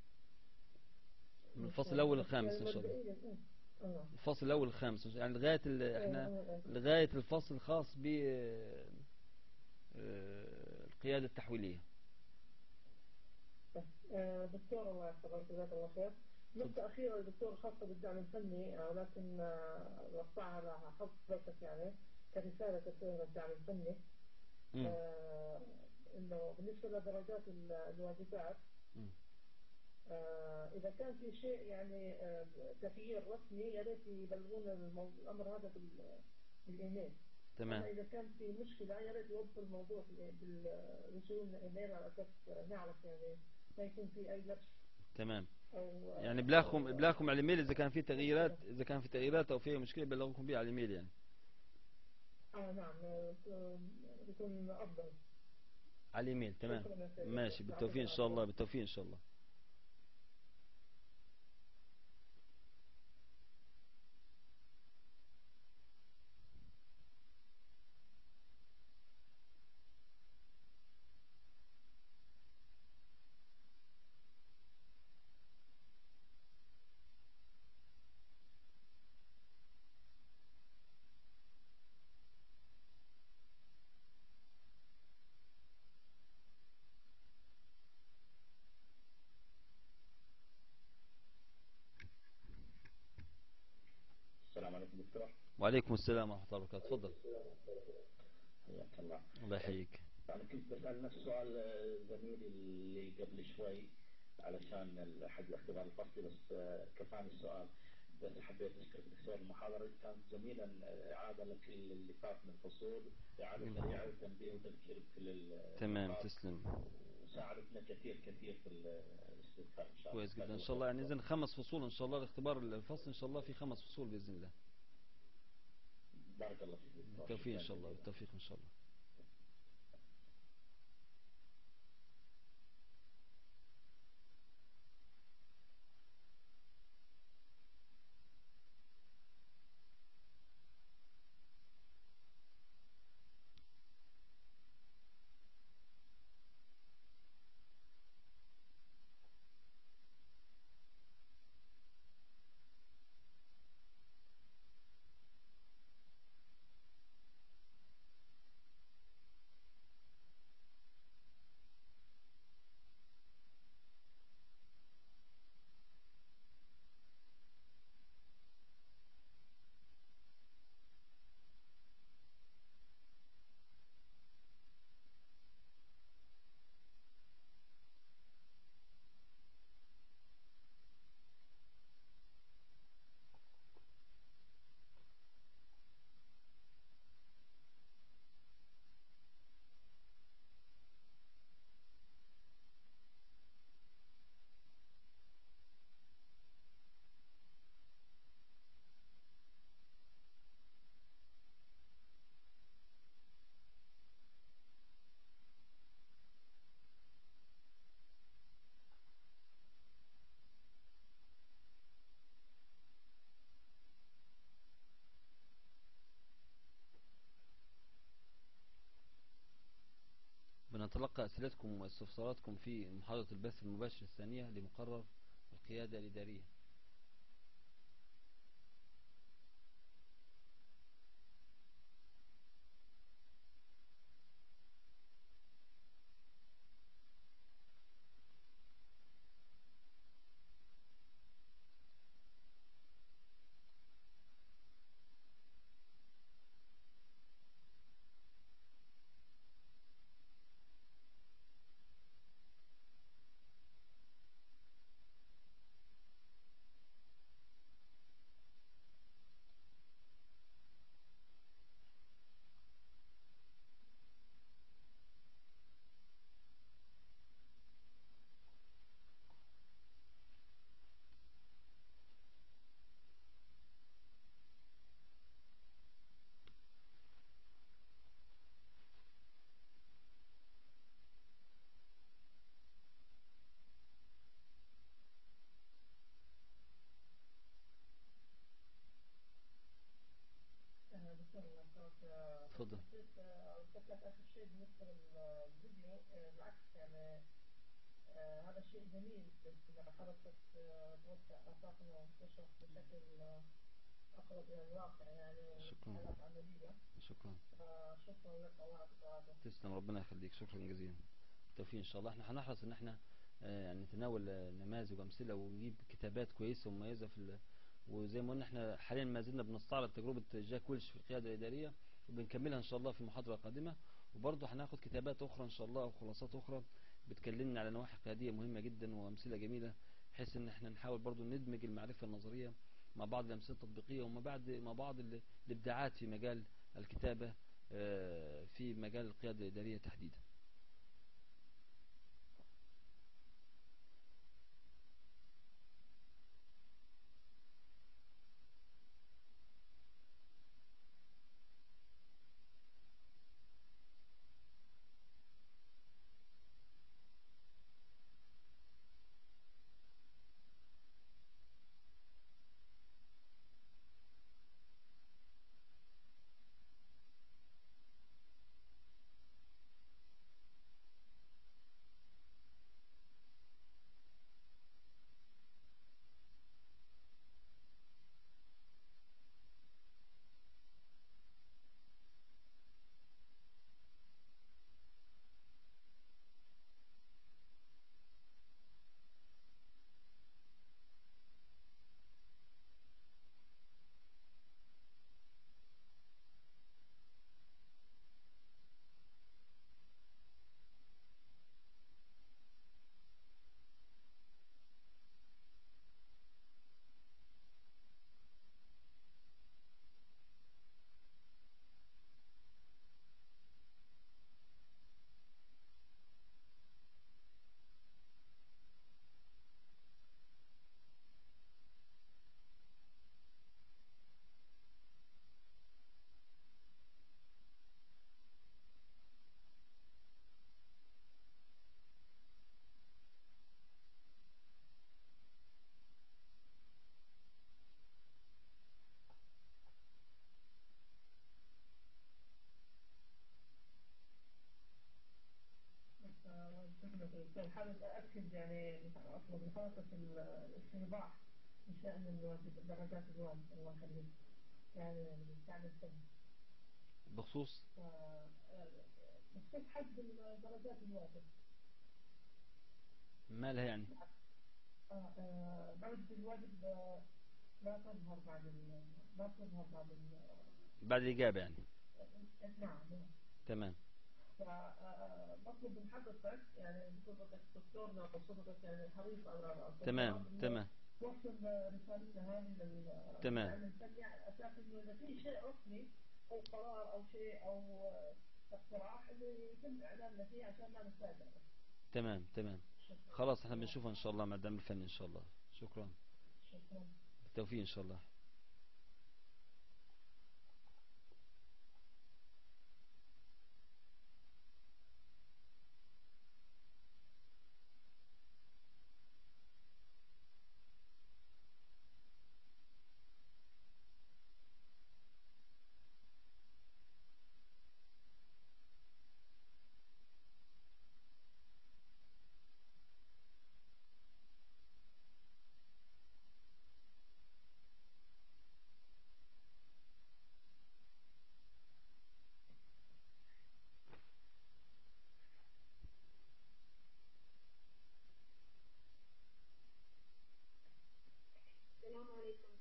من الفصل الاول للخامس ان شاء الله مبدئياً، آه. آه. الفصل الاول للخامس يعني لغاية ال- احنا آه، آه، آه. لغاية الفصل الخاص ب آه، آه، القيادة التحويلية آه، دكتور الله يحفظك جزاك الله خير نقطة أخيرة دكتور خاصة بالدعم الفني آه، ولكن آه، وقعها على حظ حضرتك يعني كرسالة تسير الدعم الفني مم. آه، إنه بالنسبة لدرجات ال- الواجبات مم. آه، إذا كان في شيء يعني آه، تغيير رسمي يا ريت يبلغونا المو- الأمر هذا بال- بالإيميل تمام أما إذا كان في مشكلة يا ريت يوصل الموضوع بال- بال- يرسلوا لنا إيميل على أساس آه، نعرف يعني ما يكون في أي لبس تمام أو آه، يعني ابلاغكم ابلاغكم على الايميل اذا كان في تغييرات اذا كان في تغييرات او في أي مشكله بلغكم بيها على الايميل يعني آه نعم آه، يكون أفضل على الايميل تمام شكراً يا سيدي. ماشي بالتوفيق ان شاء الله بالتوفيق ان شاء الله السلام عليكم دكتور وعليكم السلام ورحمه الله وبركاته تفضل حياك الله الله يحييك أنا كنت بسأل نفس سؤال آه، زميلي اللي قبل شوي علشان ال- حق الاختبار الفصلي بس آه، كفاني السؤال بس حبيت أشكر دكتور المحاضرة كانت جميلة آه، إعادة لكل اللي فات من الفصول إعادة جميل. سريعة وتنبيه وتذكير بكل ال- تمام النقاط. تسلم وساعدتنا كثير كثير في ال- الاستذكار إن شاء الله كويس جدا ان شاء الله يعني اذا خمس فصول ان شاء الله الاختبار الفصل ان شاء الله في خمس فصول باذن الله بارك الله فيك دكتور. بالتوفيق ان شكراً شاء الله جزيلاً. بالتوفيق ان شاء الله سنتلقى أسئلتكم واستفساراتكم في محاضرة البث المباشر الثانية لمقرر القيادة الإدارية آه، دكتور الله يسلمك آه، تفضل. حسيت، آه، قلت لك آخر شيء بالنسبة للفيديو آه، بالعكس يعني آه، هذا شيء جميل بس إذا حضرتك آه، توسع آفاقنا وتشرح بشكل آه، أقرب إلى الواقع يعني شكراً. حالات عملية شكرا آه، شكرا لك الله يعطيك العافية تسلم ربنا يخليك شكرا جزيلا بالتوفيق ان شاء الله احنا هنحرص ان احنا آه، يعني نتناول آه، نماذج وامثله ونجيب كتابات كويسه ومميزه في ال... وزي ما قلنا احنا حاليا ما زلنا بنستعرض تجربه جاك ويلش في القياده الاداريه وبنكملها ان شاء الله في المحاضره القادمه وبرضه هناخد كتابات اخرى ان شاء الله او خلاصات اخرى بتكلمنا على نواحي قياديه مهمه جدا وامثله جميله بحيث ان احنا نحاول برضه ندمج المعرفه النظريه مع بعض الامثله التطبيقيه ومع بعض مع بعض ال- الابداعات في مجال الكتابه آه، في مجال القياده الاداريه تحديدا بس آه، كنت حابب أأكد يعني أطلب من حضرتك ال- الاستنباط من شأن الواجب درجات الواجب الله يخليك يعني التعب الفني بخصوص ف- آه، بس كيف حد درجات الواجب؟ مالها يعني آه، آه، درجة الواجب آه، لا تظهر بعد ال لا تظهر بعد ال بعد الإجابة يعني نعم تمام فبطلب من حضرتك يعني بصفتك دكتورنا وبصفتك يعني حريص على الطلاب تمام إنه تمام وصل رسالتنا هذه لل تمام. للعلم الفني على اساس انه اذا في شيء رسمي او قرار او شيء او اقتراح انه يتم اعلاننا فيه عشان لا نتفاجئ تمام تمام شكرا خلاص احنا بنشوفها ان شاء الله مع الدعم الفني ان شاء الله شكرا شكرا بالتوفيق ان شاء الله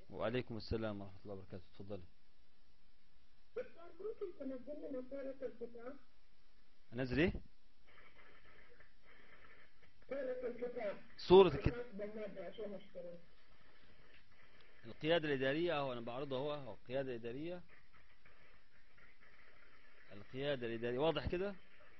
وعليكم السلام ورحمة الله وبركاته اتفضلي دكتور ممكن تنزل لنا صورة الكتاب انزل ايه صورة الكتاب صورة الكتاب بالمادة عشان اشتري القيادة الإدارية اهو انا بعرضها اهو اهو القيادة الإدارية القيادة الإدارية واضح كده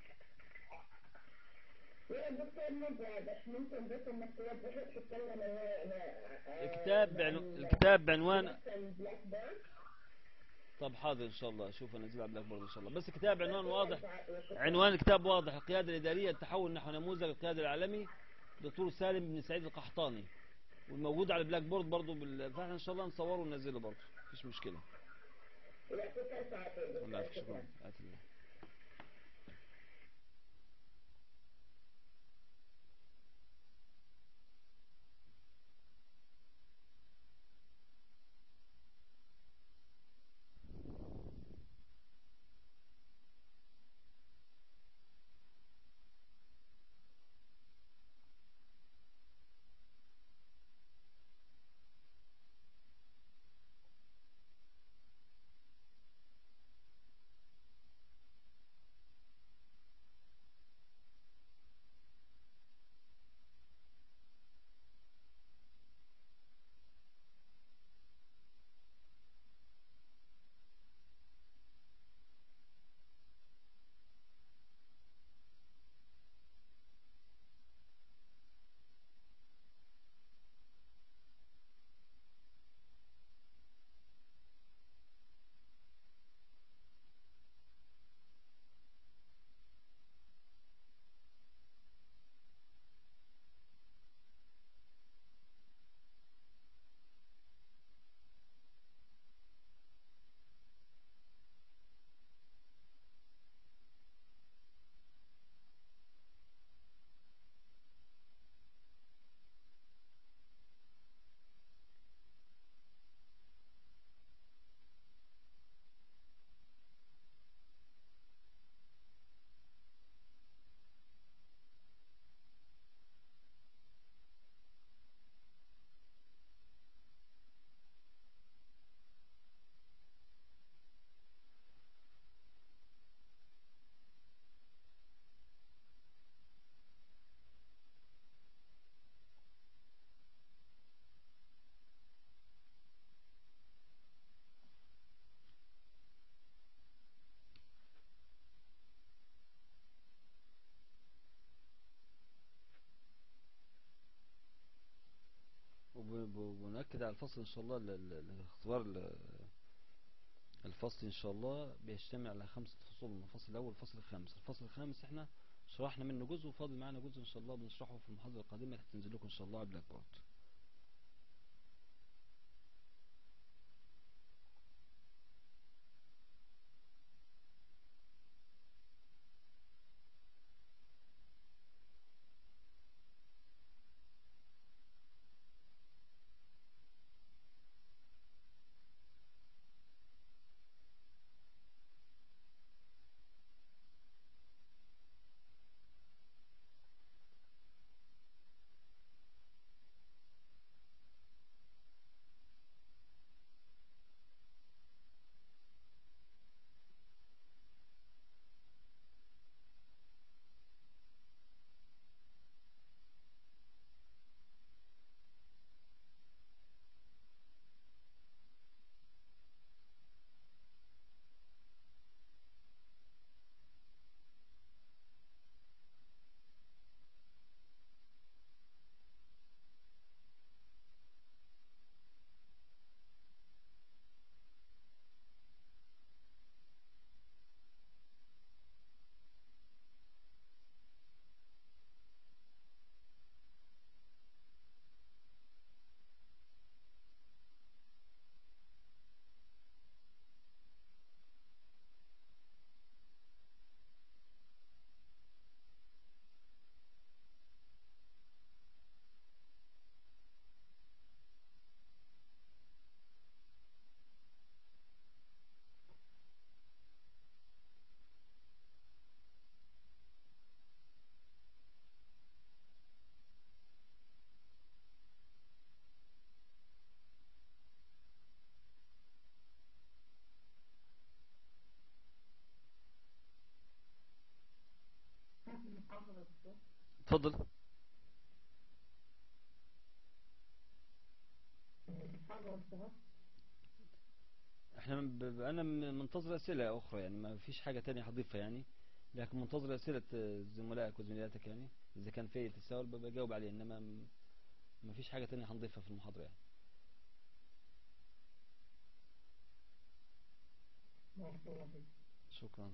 يا دكتور مو واضح ممكن بس انك توضح تتكلم الكتاب بعنو... الكتاب بعنوان البلاك بورد طب حاضر ان شاء الله اشوف انزل على بلاك بورد ان شاء الله بس الكتاب عنوان واضح عنوان الكتاب واضح القيادة الإدارية التحول نحو نموذج القيادة العالمي دكتور سالم بن سعيد القحطاني والموجود على البلاك بورد برضو بال... فاحنا ان شاء الله نصوره وننزله برضو مفيش مشكلة يعطيك الف عافية الله دكتور يعافيك شكرا شكرا آية الله وب- ب- ونأكد على الفصل إن شاء الله ال- ال- الاختبار ال- الفصل إن شاء الله بيجتمع على خمسة فصول الفصل الأول والفصل الخامس الفصل الخامس إحنا شرحنا منه جزء وفاضل معنا جزء إن شاء الله بنشرحه في المحاضرة القادمة اللي هتنزل لكم إن شاء الله على البلاك بورد اتفضل المحاضرة انتهت احنا ب- ب- انا م- منتظر اسئله اخرى يعني ما فيش حاجه تانية هضيفها يعني لكن منتظر اسئله آه، زملائك وزميلاتك يعني اذا كان في تساؤل ب- بجاوب عليه انما م- ما فيش حاجه تانية هنضيفها في المحاضره يعني بارك الله فيك شكرا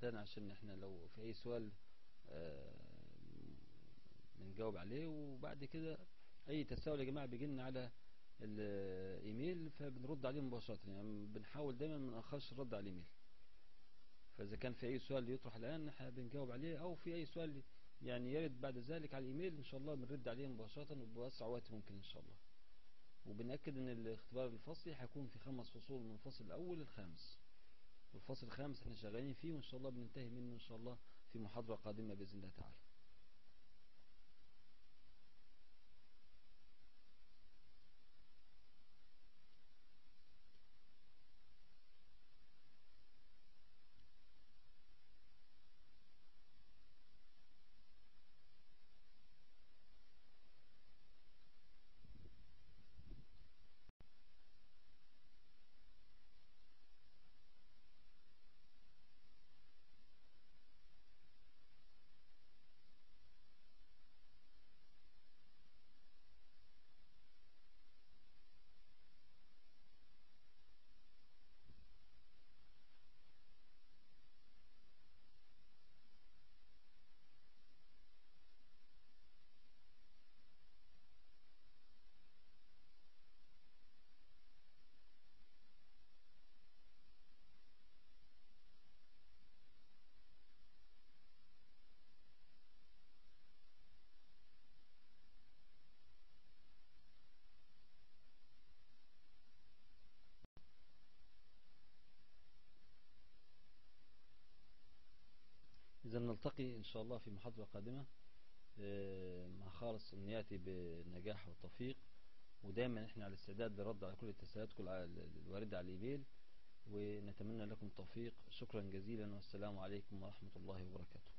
جدا عشان احنا لو في اي سؤال آه، بنجاوب عليه وبعد كده اي تساؤل يا جماعة بيجي لنا على الايميل فبنرد عليه مباشرة يعني بنحاول دايما ما نأخرش الرد على الايميل فاذا كان في اي سؤال يطرح الان احنا بنجاوب عليه او في اي سؤال يعني يرد بعد ذلك على الايميل ان شاء الله بنرد عليه مباشرة وبأسرع وقت ممكن ان شاء الله وبنأكد ان الاختبار الفصلي هيكون في خمس فصول من الفصل الاول للخامس والفصل الخامس احنا شغالين فيه وان شاء الله بننتهي منه ان شاء الله في محاضرة قادمة بإذن الله تعالى إذا نلتقي إن شاء الله في محاضرة قادمة آه، مع خالص أمنياتي بالنجاح والتوفيق ودايما احنا على استعداد للرد على كل التساؤلات الواردة على الإيميل ونتمنى لكم التوفيق شكرا جزيلا والسلام عليكم ورحمة الله وبركاته